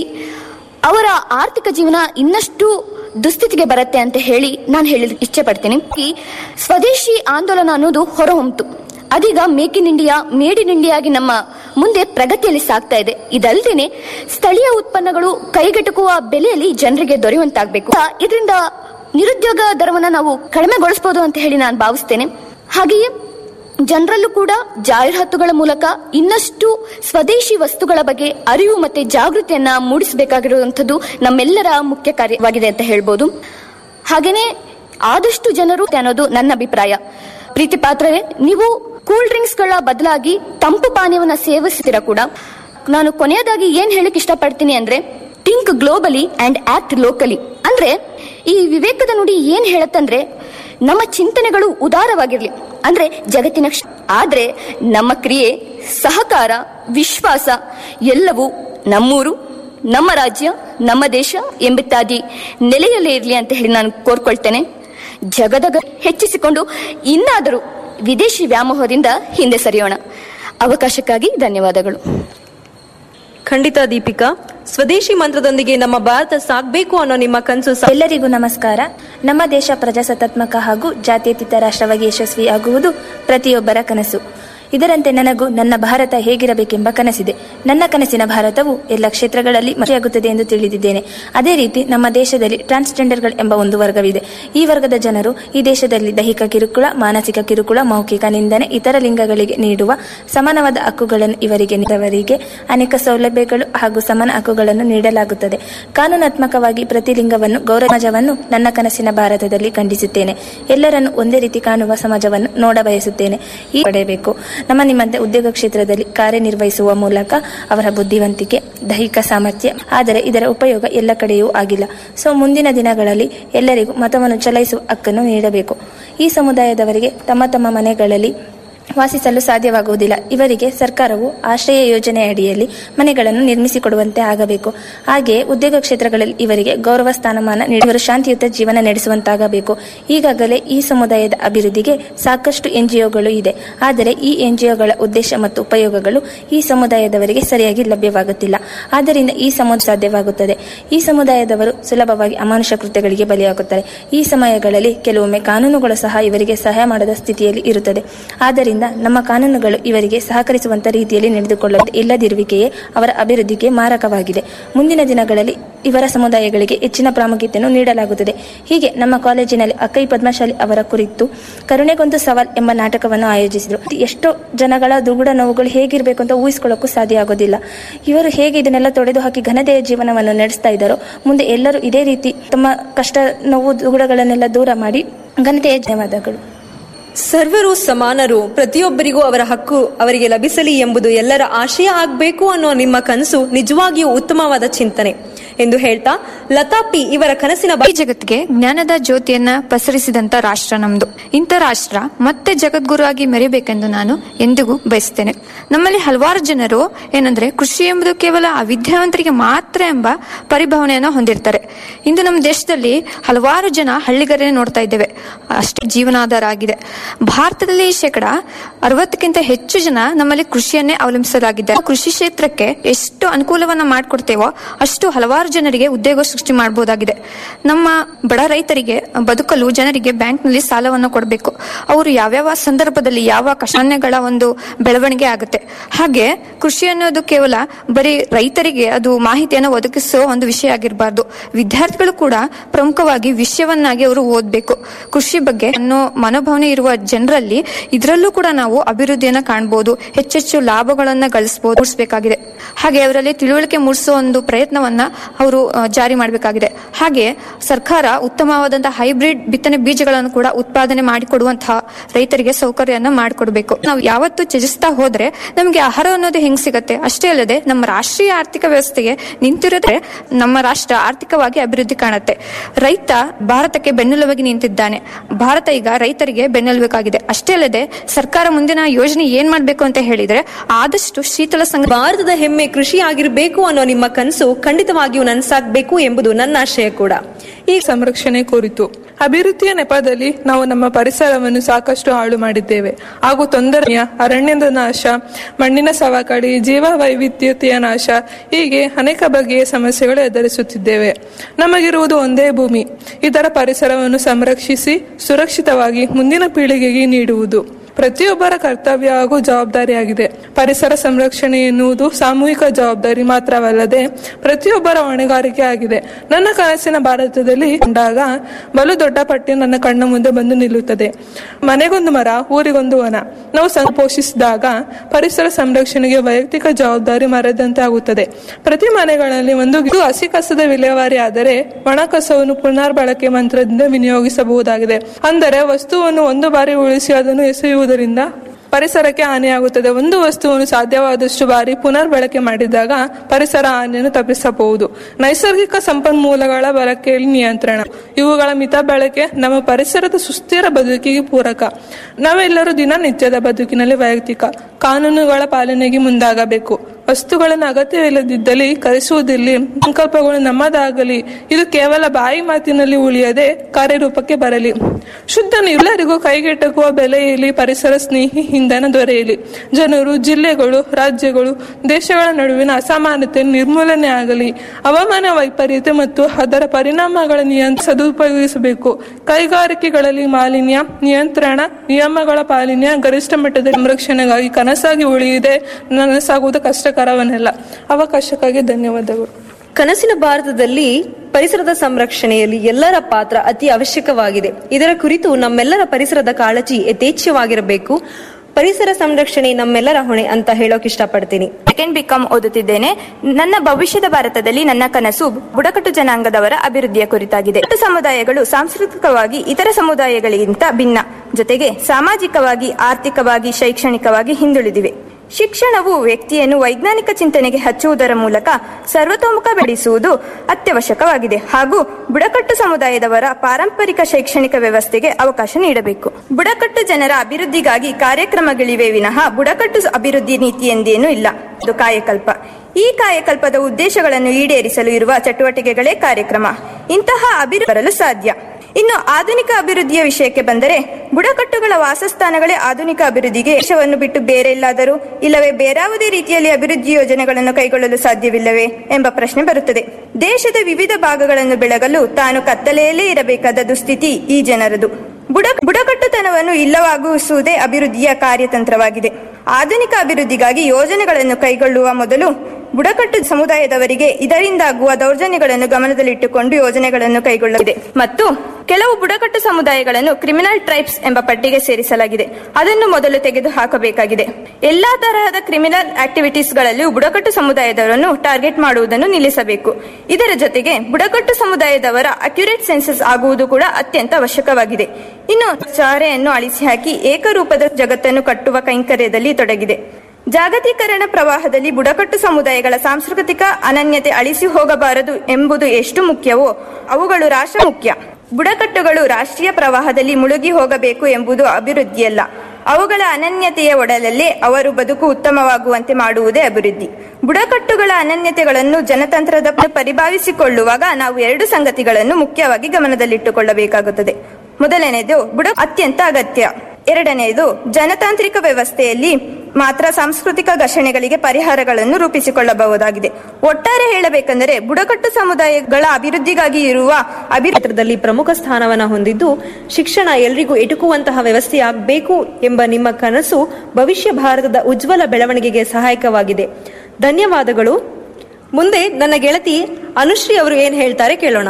ಅವರ ಆರ್ಥಿಕ ಜೀವನ ಇನ್ನಷ್ಟು ದುಸ್ಥಿತಿಗೆ ಬರುತ್ತೆ ಅಂತ ಹೇಳಿ ನಾನು ಹೇಳಿ ಇಚ್ಛೆ ಪಡ್ತೀನಿ ಈ ಸ್ವದೇಶಿ ಆಂದೋಲನ ಅನ್ನೋದು ಹೊರಹೊಮ್ತು ಅದೀಗ make in India made in India ಆಗಿ ನಮ್ಮ ಮುಂದೆ ಪ್ರಗತಿಯಲ್ಲಿ ಸಾಗ್ತಾ ಇದೆ ಇದಲ್ಲದೇನೆ ಸ್ಥಳೀಯ ಉತ್ಪನ್ನಗಳು ಕೈಗೆಟುಕುವ ಬೆಲೆಯಲ್ಲಿ ಜನರಿಗೆ ದೊರೆಯುವಂತಾಗಬೇಕು ಇದರಿಂದ ನಿರುದ್ಯೋಗ ದರವನ್ನು ನಾವು ಕಡಿಮೆಗೊಳಿಸಬಹುದು ಅಂತ ಹೇಳಿ ನಾನು ಭಾವಿಸ್ತೇನೆ ಹಾಗೆಯೇ ಜನರಲ್ಲೂ ಕೂಡ ಜಾಹೀರಾತುಗಳ ಮೂಲಕ ಇನ್ನಷ್ಟು ಸ್ವದೇಶಿ ವಸ್ತುಗಳ ಬಗ್ಗೆ ಅರಿವು ಮತ್ತೆ ಜಾಗೃತಿಯನ್ನ ಮೂಡಿಸಬೇಕಾಗಿರುವಂಥದ್ದು ನಮ್ಮೆಲ್ಲರ ಮುಖ್ಯ ಕಾರ್ಯವಾಗಿದೆ ಅಂತ ಹೇಳ್ಬೋದು ಹಾಗೇನೆ ಆದಷ್ಟು ಜನರು ಅನ್ನೋದು ನನ್ನ ಅಭಿಪ್ರಾಯ ಪ್ರೀತಿ ಪಾತ್ರರೇ ನೀವು ಕೂಲ್ ಡ್ರಿಂಕ್ಸ್ ಗಳ ಬದಲಾಗಿ ತಂಪು ಪಾನೀಯವನ್ನ ಸೇವಿಸ್ತೀರಾ ಕೂಡ ನಾನು ಕೊನೆಯದಾಗಿ ಏನ್ ಹೇಳಕ್ ಇಷ್ಟಪಡ್ತೀನಿ ಅಂದ್ರೆ think globally and act locally ಅಂದ್ರೆ ಈ ವಿವೇಕದ ನುಡಿ ಏನ್ ಹೇಳತ್ತಂದ್ರೆ ನಮ್ಮ ಚಿಂತನೆಗಳು ಉದಾರವಾಗಿರ್ಲಿ ಅಂದ್ರೆ ಜಗತ್ತಿನ ಕ್ಷ- ಆದ್ರೆ ನಮ್ಮ ಕ್ರಿಯೆ ಸಹಕಾರ ವಿಶ್ವಾಸ ಎಲ್ಲವೂ ನಮ್ಮೂರು ನಮ್ಮ ರಾಜ್ಯ ನಮ್ಮ ದೇಶ ಎಂಬಿತ್ಯಾದಿ ನೆಲೆಯಲ್ಲೇ ಇರಲಿ ಅಂತ ಹೇಳಿ ನಾನು ಕೋರ್ಕೊಳ್ತೇನೆ ಜಗದಗ ಹೆಚ್ಚಿಸಿಕೊಂಡು ಇನ್ನಾದರೂ ವಿದೇಶಿ ವ್ಯಾಮೋಹದಿಂದ ಹಿಂದೆ ಸರಿಯೋಣ ಅವಕಾಶಕ್ಕಾಗಿ ಧನ್ಯವಾದಗಳು ಖಂಡಿತ ದೀಪಿಕಾ ಸ್ವದೇಶಿ ಮಂತ್ರದೊಂದಿಗೆ ನಮ್ಮ ಭಾರತ ಸಾಗ್ಬೇಕು ಅನ್ನೋ ನಿಮ್ಮ ಕನಸು ಸಾ- ಎಲ್ಲರಿಗೂ ನಮಸ್ಕಾರ ನಮ್ಮ ದೇಶ ಪ್ರಜಾಸತ್ತಾತ್ಮಕ ಹಾಗೂ ಜಾತ್ಯತೀತ ರಾಷ್ಟ್ರವಾಗಿ ಯಶಸ್ವಿಯಾಗುವುದು ಪ್ರತಿಯೊಬ್ಬರ ಕನಸು ಇದರಂತೆ ನನಗೂ ನನ್ನ ಭಾರತ ಹೇಗಿರಬೇಕೆಂಬ ಕನಸಿದೆ ನನ್ನ ಕನಸಿನ ಭಾರತವು ಎಲ್ಲ ಕ್ಷೇತ್ರಗಳಲ್ಲಿ ಮರೆಯಾಗುತ್ತದೆ ಎಂದು ತಿಳಿದಿದ್ದೇನೆ ಅದೇ ರೀತಿ ನಮ್ಮ ದೇಶದಲ್ಲಿ ಟ್ರಾನ್ಸ್ಜೆಂಡರ್ಗಳು ಎಂಬ ಒಂದು ವರ್ಗವಿದೆ ಈ ವರ್ಗದ ಜನರು ಈ ದೇಶದಲ್ಲಿ ದೈಹಿಕ ಕಿರುಕುಳ ಮಾನಸಿಕ ಕಿರುಕುಳ ಮೌಖಿಕ ನಿಂದನೆ ಇತರ ಲಿಂಗಗಳಿಗೆ ನೀಡುವ ಸಮಾನವಾದ ಹಕ್ಕುಗಳನ್ನು ಇವರಿಗೆ ನೀಡವರಿಗೆ ಅನೇಕ ಸೌಲಭ್ಯಗಳು ಹಾಗೂ ಸಮಾನ ಹಕ್ಕುಗಳನ್ನು ನೀಡಲಾಗುತ್ತದೆ ಕಾನೂನಾತ್ಮಕವಾಗಿ ಪ್ರತಿ ಲಿಂಗವನ್ನು ಗೌರವ ಸಮಾಜವನ್ನು ನನ್ನ ಕನಸಿನ ಭಾರತದಲ್ಲಿ ಖಂಡಿಸುತ್ತೇನೆ ಎಲ್ಲರನ್ನು ಒಂದೇ ರೀತಿ ಕಾಣುವ ಸಮಾಜವನ್ನು ನೋಡ ಬಯಸುತ್ತೇನೆ ಈ ಪಡೆಯಬೇಕು ನಮ್ಮ ನಿಮ್ಮಂತೆ ಉದ್ಯೋಗ ಕ್ಷೇತ್ರದಲ್ಲಿ ಕಾರ್ಯನಿರ್ವಹಿಸುವ ಮೂಲಕ ಅವರ ಬುದ್ಧಿವಂತಿಕೆ ದೈಹಿಕ ಸಾಮರ್ಥ್ಯ ಆದರೆ ಇದರ ಉಪಯೋಗ ಎಲ್ಲ ಕಡೆಯೂ ಆಗಿಲ್ಲ ಸೊ ಮುಂದಿನ ದಿನಗಳಲ್ಲಿ ಎಲ್ಲರಿಗೂ ಮತವನ್ನು ಚಲಾಯಿಸುವ ಹಕ್ಕನ್ನು ನೀಡಬೇಕು ಈ ಸಮುದಾಯದವರಿಗೆ ತಮ್ಮ ತಮ್ಮ ಮನೆಗಳಲ್ಲಿ ವಾಸಿಸಲು ಸಾಧ್ಯವಾಗುವುದಿಲ್ಲ ಇವರಿಗೆ ಸರ್ಕಾರವು ಆಶ್ರಯ ಯೋಜನೆ ಅಡಿಯಲ್ಲಿ ಮನೆಗಳನ್ನು ನಿರ್ಮಿಸಿಕೊಡುವಂತೆ ಆಗಬೇಕು ಹಾಗೆಯೇ ಉದ್ಯೋಗ ಕ್ಷೇತ್ರಗಳಲ್ಲಿ ಇವರಿಗೆ ಗೌರವ ಸ್ಥಾನಮಾನ ನೀಡಿ ಇವರು ಶಾಂತಿಯುತ ಜೀವನ ನಡೆಸುವಂತಾಗಬೇಕು ಈಗಾಗಲೇ ಈ ಸಮುದಾಯದ ಅಭಿವೃದ್ಧಿಗೆ ಸಾಕಷ್ಟು ಎನ್ಜಿಒಗಳು ಇದೆ ಆದರೆ ಈ ಎನ್ಜಿಒಗಳ ಉದ್ದೇಶ ಮತ್ತು ಉಪಯೋಗಗಳು ಈ ಸಮುದಾಯದವರಿಗೆ ಸರಿಯಾಗಿ ಲಭ್ಯವಾಗುತ್ತಿಲ್ಲ ಆದ್ದರಿಂದ ಈ ಸಮುದಾಯ ಸಾಧ್ಯವಾಗುತ್ತದೆ ಈ ಸಮುದಾಯದವರು ಸುಲಭವಾಗಿ ಅಮಾನುಷ ಕೃತ್ಯಗಳಿಗೆ ಬಲಿಯಾಗುತ್ತಾರೆ ಈ ಸಮಯಗಳಲ್ಲಿ ಕೆಲವೊಮ್ಮೆ ಕಾನೂನುಗಳು ಸಹ ಇವರಿಗೆ ಸಹಾಯ ಮಾಡದ ಸ್ಥಿತಿಯಲ್ಲಿ ಇರುತ್ತದೆ ಆದ್ದರಿಂದ ನಮ್ಮ ಕಾನೂನುಗಳು ಇವರಿಗೆ ಸಹಕರಿಸುವಂತ ರೀತಿಯಲ್ಲಿ ನಡೆದುಕೊಳ್ಳ ಇಲ್ಲದಿರುವಿಕೆಯೇ ಅವರ ಅಭಿವೃದ್ಧಿಗೆ ಮಾರಕವಾಗಿದೆ ಮುಂದಿನ ದಿನಗಳಲ್ಲಿ ಇವರ ಸಮುದಾಯಗಳಿಗೆ ಹೆಚ್ಚಿನ ಪ್ರಾಮುಖ್ಯತೆಯನ್ನು ನೀಡಲಾಗುತ್ತದೆ ಹೀಗೆ ನಮ್ಮ ಕಾಲೇಜಿನಲ್ಲಿ ಅಕ್ಕೈ ಪದ್ಮಶಾಲಿ ಅವರ ಕುರಿತು ಕರುಣೆಗೊಂದು ಸವಾಲ್ ಎಂಬ ನಾಟಕವನ್ನು ಆಯೋಜಿಸಿದರು ಎಷ್ಟೋ ಜನಗಳ ದುಗುಡ ನೋವುಗಳು ಹೇಗಿರಬೇಕು ಅಂತ ಊಹಿಸಿಕೊಳ್ಳೋಕ್ಕೂ ಸಾಧ್ಯ ಆಗೋದಿಲ್ಲ ಇವರು ಹೇಗೆ ಇದನ್ನೆಲ್ಲ ತೊಡೆದು ಹಾಕಿ ಘನತೆಯ ಜೀವನವನ್ನು ನಡೆಸ್ತಾ ಇದ್ದಾರೋ ಮುಂದೆ ಎಲ್ಲರೂ ಇದೇ ರೀತಿ ತಮ್ಮ ಕಷ್ಟ ನೋವು ದುಗುಡಗಳನ್ನೆಲ್ಲ ದೂರ ಮಾಡಿ ಘನತೆಯ ಧನ್ಯವಾದಗಳು ಸರ್ವರು ಸಮಾನರು ಪ್ರತಿಯೊಬ್ಬರಿಗೂ ಅವರ ಹಕ್ಕು ಅವರಿಗೆ ಲಭಿಸಲಿ ಎಂಬುದು ಎಲ್ಲರ ಆಶಯ ಆಗಬೇಕು ಅನ್ನೋ ನಿಮ್ಮ ಕನಸು ನಿಜವಾಗಿಯೂ ಉತ್ತಮವಾದ ಚಿಂತನೆ ಎಂದು ಹೇಳ್ತಾ ಲತಾ ಪಿ ಇವರ ಕನಸಿನ ಈ ಜಗತ್ತಿಗೆ ಜ್ಞಾನದ ಜ್ಯೋತಿಯನ್ನ ಪಸರಿಸಿದಂತ ರಾಷ್ಟ್ರ ನಮ್ದು ಇಂಥ ರಾಷ್ಟ್ರ ಮತ್ತೆ ಜಗದ್ಗುರು ಆಗಿ ಮೆರಿಬೇಕೆಂದು ನಾನು ಎಂದಿಗೂ ಬಯಸ್ತೇನೆ ನಮ್ಮಲ್ಲಿ ಹಲವಾರು ಜನರು ಏನಂದ್ರೆ ಕೃಷಿ ಎಂಬುದು ಕೇವಲ ಅವಿದ್ಯಾವಂತರಿಗೆ ಮಾತ್ರ ಎಂಬ ಪರಿಭಾವನೆಯನ್ನು ಹೊಂದಿರ್ತಾರೆ ಇಂದು ನಮ್ಮ ದೇಶದಲ್ಲಿ ಹಲವಾರು ಜನ ಹಳ್ಳಿಗರೇ ನೋಡ್ತಾ ಇದ್ದೇವೆ ಅಷ್ಟೇ ಜೀವನಾಧಾರ ಆಗಿದೆ ಭಾರತದಲ್ಲಿ ಶೇಕಡ ಅರವತ್ತಕ್ಕಿಂತ ಹೆಚ್ಚು ಜನ ನಮ್ಮಲ್ಲಿ ಕೃಷಿಯನ್ನೇ ಅವಲಂಬಿಸಲಾಗಿದೆ ಕೃಷಿ ಕ್ಷೇತ್ರಕ್ಕೆ ಎಷ್ಟು ಅನುಕೂಲವನ್ನ ಮಾಡಿಕೊಡ್ತೇವೋ ಅಷ್ಟು ಹಲವಾರು ಜನರಿಗೆ ಉದ್ಯೋಗ ಸೃಷ್ಟಿ ಮಾಡಬಹುದಾಗಿದೆ ನಮ್ಮ ಬಡ ರೈತರಿಗೆ ಬದುಕಲು ಜನರಿಗೆ ಬ್ಯಾಂಕ್ನಲ್ಲಿ ಸಾಲವನ್ನು ಕೊಡಬೇಕು ಅವರು ಯಾವ್ಯಾವ ಸಂದರ್ಭದಲ್ಲಿ ಯಾವ ಕಷಾನ್ಯಗಳ ಒಂದು ಬೆಳವಣಿಗೆ ಆಗುತ್ತೆ ಹಾಗೆ ಕೃಷಿ ಅನ್ನೋದು ಕೇವಲ ಬರೀ ರೈತರಿಗೆ ಅದು ಮಾಹಿತಿಯನ್ನು ಒದಗಿಸುವ ಒಂದು ವಿಷಯ ಆಗಿರಬಾರ್ದು ವಿದ್ಯಾರ್ಥಿಗಳು ಕೂಡ ಪ್ರಮುಖವಾಗಿ ವಿಷಯವನ್ನಾಗಿ ಅವರು ಓದಬೇಕು ಕೃಷಿ ಬಗ್ಗೆ ಅನ್ನೋ ಮನೋಭಾವನೆ ಇರುವ ಜನರಲ್ಲಿ ಇದರಲ್ಲೂ ಕೂಡ ನಾವು ಅಭಿವೃದ್ಧಿಯನ್ನ ಕಾಣಬಹುದು ಹೆಚ್ಚೆಚ್ಚು ಲಾಭಗಳನ್ನ ಗಳಿಸಬಹುದು ಮೂಡಿಸಬೇಕಾಗಿದೆ ಹಾಗೆ ಅವರಲ್ಲಿ ತಿಳುವಳಿಕೆ ಮೂಡಿಸುವ ಒಂದು ಪ್ರಯತ್ನವನ್ನ ಅವರು ಆ, ಜಾರಿ ಮಾಡಬೇಕಾಗಿದೆ ಹಾಗೆ ಸರ್ಕಾರ ಉತ್ತಮವಾದಂತಹ ಹೈಬ್ರಿಡ್ ಬಿತ್ತನೆ ಬೀಜಗಳನ್ನು ಕೂಡ ಉತ್ಪಾದನೆ ಮಾಡಿಕೊಡುವಂತಹ ರೈತರಿಗೆ ಸೌಕರ್ಯನ ಮಾಡಿಕೊಡ್ಬೇಕು ನಾವು ಯಾವತ್ತು ತ್ಯಜಿಸ್ತಾ ಹೋದ್ರೆ ನಮಗೆ ಆಹಾರ ಅನ್ನೋದು ಹೆಂಗ್ ಸಿಗತ್ತೆ ಅಷ್ಟೇ ಅಲ್ಲದೆ ನಮ್ಮ ರಾಷ್ಟ್ರೀಯ ಆರ್ಥಿಕ ವ್ಯವಸ್ಥೆಗೆ ನಿಂತಿರೋದ್ರೆ ನಮ್ಮ ರಾಷ್ಟ್ರ ಆರ್ಥಿಕವಾಗಿ ಅಭಿವೃದ್ಧಿ ಕಾಣುತ್ತೆ ರೈತ ಭಾರತಕ್ಕೆ ಬೆನ್ನೆಲುಬಾಗಿ ನಿಂತಿದ್ದಾನೆ ಭಾರತ ಈಗ ರೈತರಿಗೆ ಬೆನ್ನೆಲುಬೇಕಾಗಿದೆ ಅಷ್ಟೇ ಅಲ್ಲದೆ ಸರ್ಕಾರ ಮುಂದಿನ ಯೋಜನೆ ಏನ್ ಮಾಡ್ಬೇಕು ಅಂತ ಹೇಳಿದ್ರೆ ಆದಷ್ಟು ಶೀತಲ ಸಂಘ ಭಾರತದ ಹೆಮ್ಮೆ ಕೃಷಿ ಆಗಿರಬೇಕು ಅನ್ನೋ ನಿಮ್ಮ ಕನಸು ಖಂಡಿತವಾಗಿಯೂ ನನ್ಸಾಗ್ಬೇಕು ಎಂಬುದು ನನ್ನ ಆಶಯ ಕೂಡ ಈ ಸಂರಕ್ಷಣೆ ಕುರಿತು ಅಭಿವೃದ್ಧಿಯ ನೆಪದಲ್ಲಿ ನಾವು ನಮ್ಮ ಪರಿಸರವನ್ನು ಸಾಕಷ್ಟು ಹಾಳು ಮಾಡಿದ್ದೇವೆ ಹಾಗೂ ತೊಂದರೆಯ ಅರಣ್ಯದ ನಾಶ ಮಣ್ಣಿನ ಸವಕಳಿ ಜೀವ ವೈವಿಧ್ಯತೆಯ ನಾಶ ಹೀಗೆ ಅನೇಕ ಬಗೆಯ ಸಮಸ್ಯೆಗಳು ಎದುರಿಸುತ್ತಿದ್ದೇವೆ ನಮಗಿರುವುದು ಒಂದೇ ಭೂಮಿ ಇದರ ಪರಿಸರವನ್ನು ಸಂರಕ್ಷಿಸಿ ಸುರಕ್ಷಿತವಾಗಿ ಮುಂದಿನ ಪೀಳಿಗೆಗೆ ನೀಡುವುದು ಪ್ರತಿಯೊಬ್ಬರ ಕರ್ತವ್ಯ ಹಾಗೂ ಜವಾಬ್ದಾರಿಯಾಗಿದೆ ಪರಿಸರ ಸಂರಕ್ಷಣೆ ಎನ್ನುವುದು ಸಾಮೂಹಿಕ ಜವಾಬ್ದಾರಿ ಮಾತ್ರವಲ್ಲದೆ ಪ್ರತಿಯೊಬ್ಬರ ಹೊಣೆಗಾರಿಕೆ ಆಗಿದೆ ನನ್ನ ಕನಸಿನ ಭಾರತದಲ್ಲಿ ಕಂಡಾಗ ಬಲು ದೊಡ್ಡ ಪಟ್ಟಿ ನನ್ನ ಕಣ್ಣ ಮುಂದೆ ಬಂದು ನಿಲ್ಲುತ್ತದೆ ಮನೆಗೊಂದು ಮರ ಊರಿಗೊಂದು ವನ ನಾವು ಸಂಘ ಪೋಷಿಸಿದಾಗ ಪರಿಸರ ಸಂರಕ್ಷಣೆಗೆ ವೈಯಕ್ತಿಕ ಜವಾಬ್ದಾರಿ ಮರೆದಂತೆ ಆಗುತ್ತದೆ ಪ್ರತಿ ಮನೆಗಳಲ್ಲಿ ಒಂದು ಇದು ಹಸಿ ಕಸದ ವಿಲೇವಾರಿ ಆದರೆ ಒಣ ಕಸವನ್ನು ಪುನರ್ ಬಳಕೆ ಮಂತ್ರದಿಂದ ವಿನಿಯೋಗಿಸಬಹುದಾಗಿದೆ ಅಂದರೆ ವಸ್ತುವನ್ನು ಒಂದು ಬಾರಿ ಉಳಿಸಿ ಅದನ್ನು ಎಸೆಯುವುದರಿಂದ ಪರಿಸರಕ್ಕೆ ಹಾನಿಯಾಗುತ್ತದೆ ಒಂದು ವಸ್ತುವನ್ನು ಸಾಧ್ಯವಾದಷ್ಟು ಬಾರಿ ಪುನರ್ ಬಳಕೆ ಮಾಡಿದಾಗ ಪರಿಸರ ಹಾನಿಯನ್ನು ತಪ್ಪಿಸಬಹುದು ನೈಸರ್ಗಿಕ ಸಂಪನ್ಮೂಲಗಳ ಬಳಕೆಯಲ್ಲಿ ನಿಯಂತ್ರಣ ಇವುಗಳ ಮಿತ ಬಳಕೆ ನಮ್ಮ ಪರಿಸರದ ಸುಸ್ಥಿರ ಬದುಕಿಗೆ ಪೂರಕ ನಾವೆಲ್ಲರೂ ದಿನನಿತ್ಯದ ಬದುಕಿನಲ್ಲಿ ವೈಯಕ್ತಿಕ ಕಾನೂನುಗಳ ಪಾಲನೆಗೆ ಮುಂದಾಗಬೇಕು ವಸ್ತುಗಳನ್ನು ಅಗತ್ಯವಿಲ್ಲದಿದ್ದಲ್ಲಿ ಕರೆಸುವುದಿಲ್ಲಿ ಸಂಕಲ್ಪಗಳು ನಮ್ಮದಾಗಲಿ ಇದು ಕೇವಲ ಬಾಯಿ ಮಾತಿನಲ್ಲಿ ಉಳಿಯದೆ ಕಾರ್ಯರೂಪಕ್ಕೆ ಬರಲಿ ಶುದ್ಧ ಎಲ್ಲರಿಗೂ ಕೈಗೆಟಕುವ ಬೆಲೆಯಲ್ಲಿ ಪರಿಸರ ಸ್ನೇಹಿ ಇಂಧನ ದೊರೆಯಲಿ ಜನರು ಜಿಲ್ಲೆಗಳು ರಾಜ್ಯಗಳು ದೇಶಗಳ ನಡುವಿನ ಅಸಮಾನತೆ ನಿರ್ಮೂಲನೆ ಆಗಲಿ ಹವಾಮಾನ ವೈಪರೀತ್ಯ ಮತ್ತು ಅದರ ಪರಿಣಾಮಗಳ ನಿಯಂತ್ರ ಸದುಪಯೋಗಿಸಬೇಕು ಕೈಗಾರಿಕೆಗಳಲ್ಲಿ ಮಾಲಿನ್ಯ ನಿಯಂತ್ರಣ ನಿಯಮಗಳ ಪಾಲನೆಯ ಗರಿಷ್ಠ ಮಟ್ಟದ ಸಂರಕ್ಷಣೆಗಾಗಿ ಕನಸಾಗಿ ಉಳಿಯಿದೆ ನನಸಾಗುವುದು ಕಷ್ಟಕರವನ್ನಲ್ಲ ಅವಕಾಶಕ್ಕಾಗಿ ಧನ್ಯವಾದಗಳು ಕನಸಿನ ಭಾರತದಲ್ಲಿ ಪರಿಸರದ ಸಂರಕ್ಷಣೆಯಲ್ಲಿ ಎಲ್ಲರ ಪಾತ್ರ ಅತಿ ಅವಶ್ಯಕವಾಗಿದೆ ಇದರ ಕುರಿತು ನಮ್ಮೆಲ್ಲರ ಪರಿಸರದ ಕಾಳಜಿ ಯಥೇಚ್ಛವಾಗಿರಬೇಕು ಪರಿಸರ ಸಂರಕ್ಷಣೆ ನಮ್ಮೆಲ್ಲರ ಹೊಣೆ ಅಂತ ಹೇಳೋಕ್ ಇಷ್ಟಪಡ್ತೀನಿ ಸೆಕೆಂಡ್ ಬಿಕಾಂ ಓದುತ್ತಿದ್ದೇನೆ ನನ್ನ ಭವಿಷ್ಯದ ಭಾರತದಲ್ಲಿ ನನ್ನ ಕನಸು ಬುಡಕಟ್ಟು ಜನಾಂಗದವರ ಅಭಿವೃದ್ಧಿಯ ಕುರಿತಾಗಿದೆ ಬುಡಕಟ್ಟು ಸಮುದಾಯಗಳು ಸಾಂಸ್ಕೃತಿಕವಾಗಿ ಇತರ ಸಮುದಾಯಗಳಿಗಿಂತ ಭಿನ್ನ ಜೊತೆಗೆ ಸಾಮಾಜಿಕವಾಗಿ ಆರ್ಥಿಕವಾಗಿ ಶೈಕ್ಷಣಿಕವಾಗಿ ಹಿಂದುಳಿದಿವೆ ಶಿಕ್ಷಣವು ವ್ಯಕ್ತಿಯನ್ನು ವೈಜ್ಞಾನಿಕ ಚಿಂತನೆಗೆ ಹಚ್ಚುವುದರ ಮೂಲಕ ಸರ್ವತೋಮುಖ ಬೆಳೆಸುವುದು ಅತ್ಯವಶ್ಯಕವಾಗಿದೆ ಹಾಗೂ ಬುಡಕಟ್ಟು ಸಮುದಾಯದವರ ಪಾರಂಪರಿಕ ಶೈಕ್ಷಣಿಕ ವ್ಯವಸ್ಥೆಗೆ ಅವಕಾಶ ನೀಡಬೇಕು ಬುಡಕಟ್ಟು ಜನರ ಅಭಿವೃದ್ಧಿಗಾಗಿ ಕಾರ್ಯಕ್ರಮಗಳಿವೆ ವಿನಃ ಬುಡಕಟ್ಟು ಅಭಿವೃದ್ಧಿ ನೀತಿ ಎಂದೇನೂ ಇಲ್ಲ ಅದು ಕಾಯಕಲ್ಪ ಈ ಕಾಯಕಲ್ಪದ ಉದ್ದೇಶಗಳನ್ನು ಈಡೇರಿಸಲು ಇರುವ ಚಟುವಟಿಕೆಗಳೇ ಕಾರ್ಯಕ್ರಮ ಇಂತಹ ಅಭಿವೃದ್ಧಿ ಬರಲು ಸಾಧ್ಯ ಇನ್ನು ಆಧುನಿಕ ಅಭಿವೃದ್ಧಿಯ ವಿಷಯಕ್ಕೆ ಬಂದರೆ ಬುಡಕಟ್ಟುಗಳ ವಾಸಸ್ಥಾನಗಳೇ ಆಧುನಿಕ ಅಭಿವೃದ್ಧಿಗೆ ದೇಶವನ್ನು ಬಿಟ್ಟು ಬೇರೆ ಎಲ್ಲಾದರೂ ಇಲ್ಲವೇ ಬೇರಾವುದೇ ರೀತಿಯಲ್ಲಿ ಅಭಿವೃದ್ಧಿ ಯೋಜನೆಗಳನ್ನು ಕೈಗೊಳ್ಳಲು ಸಾಧ್ಯವಿಲ್ಲವೇ ಎಂಬ ಪ್ರಶ್ನೆ ಬರುತ್ತದೆ ದೇಶದ ವಿವಿಧ ಭಾಗಗಳನ್ನು ಬೆಳಗಲು ತಾನು ಕತ್ತಲೆಯಲ್ಲೇ ಇರಬೇಕಾದ ದುಸ್ಥಿತಿ ಈ ಜನರದು ಬುಡ ಬುಡಕಟ್ಟುತನವನ್ನು ಇಲ್ಲವಾಗುಸುವುದೇ ಅಭಿವೃದ್ಧಿಯ ಕಾರ್ಯತಂತ್ರವಾಗಿದೆ ಆಧುನಿಕ ಅಭಿವೃದ್ಧಿಗಾಗಿ ಯೋಜನೆಗಳನ್ನು ಕೈಗೊಳ್ಳುವ ಮೊದಲು ಬುಡಕಟ್ಟು ಸಮುದಾಯದವರಿಗೆ ಇದರಿಂದಾಗುವ ದೌರ್ಜನ್ಯಗಳನ್ನು ಗಮನದಲ್ಲಿಟ್ಟುಕೊಂಡು ಯೋಜನೆಗಳನ್ನು ಕೈಗೊಳ್ಳಲಿದೆ ಮತ್ತು ಕೆಲವು ಬುಡಕಟ್ಟು ಸಮುದಾಯಗಳನ್ನು ಕ್ರಿಮಿನಲ್ ಟ್ರೈಬ್ಸ್ ಎಂಬ ಪಟ್ಟಿಗೆ ಸೇರಿಸಲಾಗಿದೆ ಅದನ್ನು ಮೊದಲು ತೆಗೆದು ಹಾಕಬೇಕಾಗಿದೆ ಎಲ್ಲಾ ತರಹದ ಕ್ರಿಮಿನಲ್ ಆಕ್ಟಿವಿಟೀಸ್ಗಳಲ್ಲಿಯೂ ಬುಡಕಟ್ಟು ಸಮುದಾಯದವರನ್ನು ಟಾರ್ಗೆಟ್ ಮಾಡುವುದನ್ನು ನಿಲ್ಲಿಸಬೇಕು ಇದರ ಜೊತೆಗೆ ಬುಡಕಟ್ಟು ಸಮುದಾಯದವರ ಅಕ್ಯುರೇಟ್ ಸೆನ್ಸಸ್ ಆಗುವುದು ಕೂಡ ಅತ್ಯಂತ ಅವಶ್ಯಕವಾಗಿದೆ ಇನ್ನು ಚಾರೆಯನ್ನು ಅಳಿಸಿ ಹಾಕಿ ಏಕರೂಪದ ಜಗತ್ತನ್ನು ಕಟ್ಟುವ ಕೈಂಕರ್ಯದಲ್ಲಿ ತೊಡಗಿದೆ ಜಾಗತೀಕರಣ ಪ್ರವಾಹದಲ್ಲಿ ಬುಡಕಟ್ಟು ಸಮುದಾಯಗಳ ಸಾಂಸ್ಕೃತಿಕ ಅನನ್ಯತೆ ಅಳಿಸಿ ಹೋಗಬಾರದು ಎಂಬುದು ಎಷ್ಟು ಮುಖ್ಯವೋ ಅವುಗಳು ರಾಷ್ಟ್ರ ಮುಖ್ಯ ಬುಡಕಟ್ಟುಗಳು ರಾಷ್ಟ್ರೀಯ ಪ್ರವಾಹದಲ್ಲಿ ಮುಳುಗಿ ಹೋಗಬೇಕು ಎಂಬುದು ಅಭಿವೃದ್ಧಿಯಲ್ಲ ಅವುಗಳ ಅನನ್ಯತೆಯ ಒಡಲಲ್ಲೇ ಅವರು ಬದುಕು ಉತ್ತಮವಾಗುವಂತೆ ಮಾಡುವುದೇ ಅಭಿವೃದ್ಧಿ ಬುಡಕಟ್ಟುಗಳ ಅನನ್ಯತೆಗಳನ್ನು ಜನತಂತ್ರದ ಪರಿಭಾವಿಸಿಕೊಳ್ಳುವಾಗ ನಾವು ಎರಡು ಸಂಗತಿಗಳನ್ನು ಮುಖ್ಯವಾಗಿ ಗಮನದಲ್ಲಿಟ್ಟುಕೊಳ್ಳಬೇಕಾಗುತ್ತದೆ ಮೊದಲನೆಯದು ಬುಡ ಅತ್ಯಂತ ಅಗತ್ಯ ಎರಡನೆಯದು ಜನತಾಂತ್ರಿಕ ವ್ಯವಸ್ಥೆಯಲ್ಲಿ ಮಾತ್ರ ಸಾಂಸ್ಕೃತಿಕ ಘರ್ಷಣೆಗಳಿಗೆ ಪರಿಹಾರಗಳನ್ನು ರೂಪಿಸಿಕೊಳ್ಳಬಹುದಾಗಿದೆ ಒಟ್ಟಾರೆ ಹೇಳಬೇಕೆಂದರೆ ಬುಡಕಟ್ಟು ಸಮುದಾಯಗಳ ಅಭಿವೃದ್ಧಿಗಾಗಿ ಇರುವ ಕ್ಷೇತ್ರದಲ್ಲಿ ಪ್ರಮುಖ ಸ್ಥಾನವನ್ನು ಹೊಂದಿದ್ದು ಶಿಕ್ಷಣ ಎಲ್ರಿಗೂ ಎಟುಕುವಂತಹ ವ್ಯವಸ್ಥೆಯಾಗಬೇಕು ಎಂಬ ನಿಮ್ಮ ಕನಸು ಭವಿಷ್ಯ ಭಾರತದ ಉಜ್ವಲ ಬೆಳವಣಿಗೆಗೆ ಸಹಾಯಕವಾಗಿದೆ ಧನ್ಯವಾದಗಳು ಮುಂದೆ ನನ್ನ ಗೆಳತಿ ಅನುಶ್ರೀ ಅವರು ಏನ್ ಹೇಳ್ತಾರೆ ಕೇಳೋಣ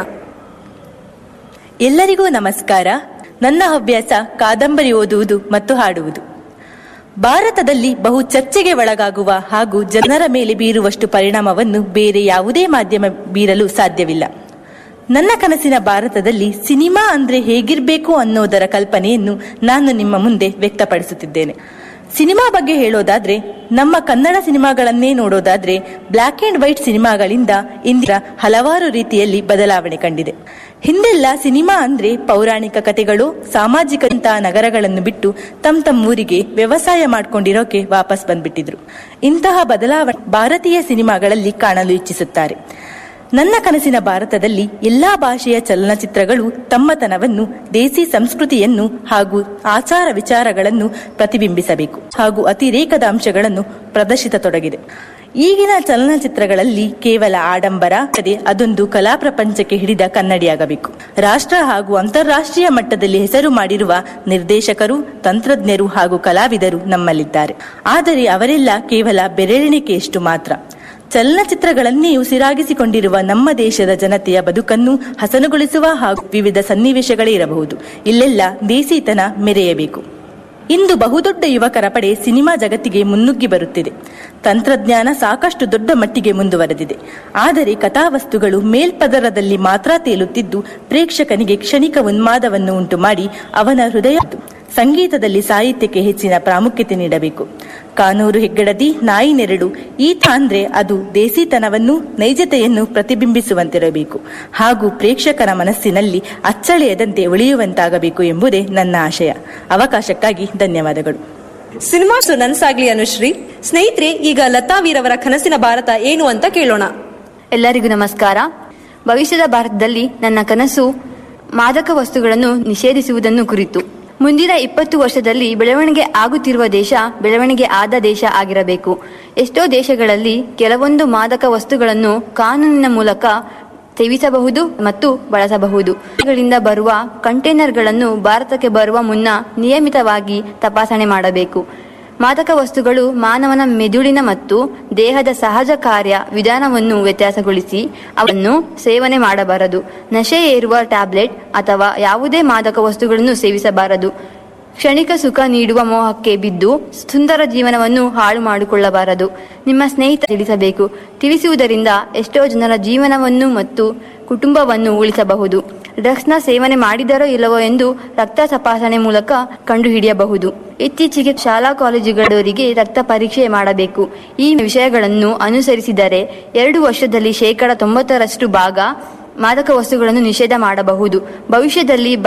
ಎಲ್ಲರಿಗೂ ನಮಸ್ಕಾರ ನನ್ನ ಹವ್ಯಾಸ ಕಾದಂಬರಿ ಓದುವುದು ಮತ್ತು ಹಾಡುವುದು ಭಾರತದಲ್ಲಿ ಬಹು ಚರ್ಚೆಗೆ ಒಳಗಾಗುವ ಹಾಗೂ ಜನರ ಮೇಲೆ ಬೀರುವಷ್ಟು ಪರಿಣಾಮವನ್ನು ಬೇರೆ ಯಾವುದೇ ಮಾಧ್ಯಮ ಬೀರಲು ಸಾಧ್ಯವಿಲ್ಲ ನನ್ನ ಕನಸಿನ ಭಾರತದಲ್ಲಿ ಸಿನಿಮಾ ಅಂದ್ರೆ ಹೇಗಿರ್ಬೇಕು ಅನ್ನೋದರ ಕಲ್ಪನೆಯನ್ನು ನಾನು ನಿಮ್ಮ ಮುಂದೆ ವ್ಯಕ್ತಪಡಿಸುತ್ತಿದ್ದೇನೆ ಸಿನಿಮಾ ಬಗ್ಗೆ ಹೇಳೋದಾದ್ರೆ ನಮ್ಮ ಕನ್ನಡ ಸಿನಿಮಾಗಳನ್ನೇ ನೋಡೋದಾದ್ರೆ ಬ್ಲಾಕ್ ಅಂಡ್ ವೈಟ್ ಸಿನಿಮಾಗಳಿಂದ ಇಂದಿನ ಹಲವಾರು ರೀತಿಯಲ್ಲಿ ಬದಲಾವಣೆ ಕಂಡಿದೆ ಹಿಂದೆಲ್ಲ ಸಿನಿಮಾ ಅಂದ್ರೆ ಪೌರಾಣಿಕ ಕಥೆಗಳು ಸಾಮಾಜಿಕ ನಗರಗಳನ್ನು ಬಿಟ್ಟು ತಮ್ಮ ತಮ್ಮ ಊರಿಗೆ ವ್ಯವಸಾಯ ಮಾಡ್ಕೊಂಡಿರೋಕೆ ವಾಪಸ್ ಬಂದ್ಬಿಟ್ಟಿದ್ರು ಇಂತಹ ಬದಲಾವಣೆ ಭಾರತೀಯ ಸಿನಿಮಾಗಳಲ್ಲಿ ಕಾಣಲು ಇಚ್ಛಿಸುತ್ತಾರೆ ನನ್ನ ಕನಸಿನ ಭಾರತದಲ್ಲಿ ಎಲ್ಲಾ ಭಾಷೆಯ ಚಲನಚಿತ್ರಗಳು ತಮ್ಮತನವನ್ನು ದೇಸಿ ಸಂಸ್ಕೃತಿಯನ್ನು ಹಾಗೂ ಆಚಾರ ವಿಚಾರಗಳನ್ನು ಪ್ರತಿಬಿಂಬಿಸಬೇಕು ಹಾಗೂ ಅತಿರೇಕದ ಅಂಶಗಳನ್ನು ಪ್ರದರ್ಶಿಸತೊಡಗಿದೆ ಈಗಿನ ಚಲನಚಿತ್ರಗಳಲ್ಲಿ ಕೇವಲ ಆಡಂಬರ ಅದೇ ಅದೊಂದು ಕಲಾ ಪ್ರಪಂಚಕ್ಕೆ ಹಿಡಿದ ಕನ್ನಡಿಯಾಗಬೇಕು ರಾಷ್ಟ್ರ ಹಾಗೂ ಅಂತಾರಾಷ್ಟ್ರೀಯ ಮಟ್ಟದಲ್ಲಿ ಹೆಸರು ಮಾಡಿರುವ ನಿರ್ದೇಶಕರು ತಂತ್ರಜ್ಞರು ಹಾಗೂ ಕಲಾವಿದರು ನಮ್ಮಲ್ಲಿದ್ದಾರೆ ಆದರೆ ಅವರೆಲ್ಲ ಕೇವಲ ಬೆರಳೆಣಿಕೆಯಷ್ಟು ಮಾತ್ರ ಚಲನಚಿತ್ರಗಳನ್ನೇ ಉಸಿರಾಗಿಸಿಕೊಂಡಿರುವ ನಮ್ಮ ದೇಶದ ಜನತೆಯ ಬದುಕನ್ನು ಹಸನುಗೊಳಿಸುವ ಹಾಗೂ ವಿವಿಧ ಸನ್ನಿವೇಶಗಳೇ ಇರಬಹುದು ಇಲ್ಲೆಲ್ಲ ದೇಸಿತನ ಮೆರೆಯಬೇಕು ಇಂದು ಬಹುದೊಡ್ಡ ಯುವಕರ ಪಡೆ ಸಿನಿಮಾ ಜಗತ್ತಿಗೆ ಮುನ್ನುಗ್ಗಿ ಬರುತ್ತಿದೆ ತಂತ್ರಜ್ಞಾನ ಸಾಕಷ್ಟು ದೊಡ್ಡ ಮಟ್ಟಿಗೆ ಮುಂದುವರೆದಿದೆ ಆದರೆ ಕಥಾವಸ್ತುಗಳು ಮೇಲ್ಪದರದಲ್ಲಿ ಮಾತ್ರ ತೇಲುತ್ತಿದ್ದು ಪ್ರೇಕ್ಷಕನಿಗೆ ಕ್ಷಣಿಕ ಉನ್ಮಾದವನ್ನು ಉಂಟು ಮಾಡಿ ಅವನ ಹೃದಯ ಸಂಗೀತದಲ್ಲಿ ಸಾಹಿತ್ಯಕ್ಕೆ ಹೆಚ್ಚಿನ ಪ್ರಾಮುಖ್ಯತೆ ನೀಡಬೇಕು ಕಾನೂರು ಹೆಗ್ಗಡದಿ ನಾಯಿ ನೆರಳು ಈತ ಅಂದ್ರೆ ಅದು ದೇಸಿತನವನ್ನು ನೈಜತೆಯನ್ನು ಪ್ರತಿಬಿಂಬಿಸುವಂತಿರಬೇಕು ಹಾಗೂ ಪ್ರೇಕ್ಷಕರ ಮನಸ್ಸಿನಲ್ಲಿ ಅಚ್ಚಳಿಯದಂತೆ ಉಳಿಯುವಂತಾಗಬೇಕು ಎಂಬುದೇ ನನ್ನ ಆಶಯ ಅವಕಾಶಕ್ಕಾಗಿ ಧನ್ಯವಾದಗಳು ಸಿನಿಮಾಸು ನನ್ಸಾಗ್ಲಿ ಅನುಶ್ರೀ ಸ್ನೇಹಿತರೆ ಈಗ ಲತಾ ವೀರವರ ಕನಸಿನ ಭಾರತ ಏನು ಅಂತ ಕೇಳೋಣ ಎಲ್ಲರಿಗೂ ನಮಸ್ಕಾರ ಭವಿಷ್ಯದ ಭಾರತದಲ್ಲಿ ನನ್ನ ಕನಸು ಮಾದಕ ವಸ್ತುಗಳನ್ನು ನಿಷೇಧಿಸುವುದನ್ನು ಕುರಿತು ಮುಂದಿನ ಇಪ್ಪತ್ತು ವರ್ಷದಲ್ಲಿ ಬೆಳವಣಿಗೆ ಆಗುತ್ತಿರುವ ದೇಶ ಬೆಳವಣಿಗೆ ಆದ ದೇಶ ಆಗಿರಬೇಕು ಎಷ್ಟೋ ದೇಶಗಳಲ್ಲಿ ಕೆಲವೊಂದು ಮಾದಕ ವಸ್ತುಗಳನ್ನು ಕಾನೂನಿನ ಮೂಲಕ ಸೇವಿಸಬಹುದು ಮತ್ತು ಬಳಸಬಹುದು ಗಳಿಂದ ಬರುವ ಕಂಟೈನರ್ಗಳನ್ನು ಭಾರತಕ್ಕೆ ಬರುವ ಮುನ್ನ ನಿಯಮಿತವಾಗಿ ತಪಾಸಣೆ ಮಾಡಬೇಕು ಮಾದಕ ವಸ್ತುಗಳು ಮಾನವನ ಮೆದುಳಿನ ಮತ್ತು ದೇಹದ ಸಹಜ ಕಾರ್ಯ ವಿಧಾನವನ್ನು ವ್ಯತ್ಯಾಸಗೊಳಿಸಿ ಅವನ್ನು ಸೇವನೆ ಮಾಡಬಾರದು ನಶೆ ಏರುವ ಟ್ಯಾಬ್ಲೆಟ್ ಅಥವಾ ಯಾವುದೇ ಮಾದಕ ವಸ್ತುಗಳನ್ನು ಸೇವಿಸಬಾರದು ಕ್ಷಣಿಕ ಸುಖ ನೀಡುವ ಮೋಹಕ್ಕೆ ಬಿದ್ದು ಸುಂದರ ಜೀವನವನ್ನು ಹಾಳು ಮಾಡಿಕೊಳ್ಳಬಾರದು ನಿಮ್ಮ ಸ್ನೇಹಿತ ತಿಳಿಸಬೇಕು ತಿಳಿಸುವುದರಿಂದ ಎಷ್ಟೋ ಜನರ ಜೀವನವನ್ನು ಮತ್ತು ಕುಟುಂಬವನ್ನು ಉಳಿಸಬಹುದು ಡ್ರಗ್ಸ್ನ ಸೇವನೆ ಮಾಡಿದರೋ ಇಲ್ಲವೋ ಎಂದು ರಕ್ತ ತಪಾಸಣೆ ಮೂಲಕ ಕಂಡುಹಿಡಿಯಬಹುದು ಇತ್ತೀಚೆಗೆ ಶಾಲಾ ಕಾಲೇಜುಗಳವರಿಗೆ ರಕ್ತ ಪರೀಕ್ಷೆ ಮಾಡಬೇಕು ಈ ವಿಷಯಗಳನ್ನು ಅನುಸರಿಸಿದರೆ ಎರಡು ವರ್ಷದಲ್ಲಿ ಶೇಕಡ ತೊಂಬತ್ತರಷ್ಟು ಭಾಗ ಮಾದಕ ವಸ್ತುಗಳನ್ನು ನಿಷೇಧ ಮಾಡಬಹುದು ಭವಿಷ್ಯದಲ್ಲಿ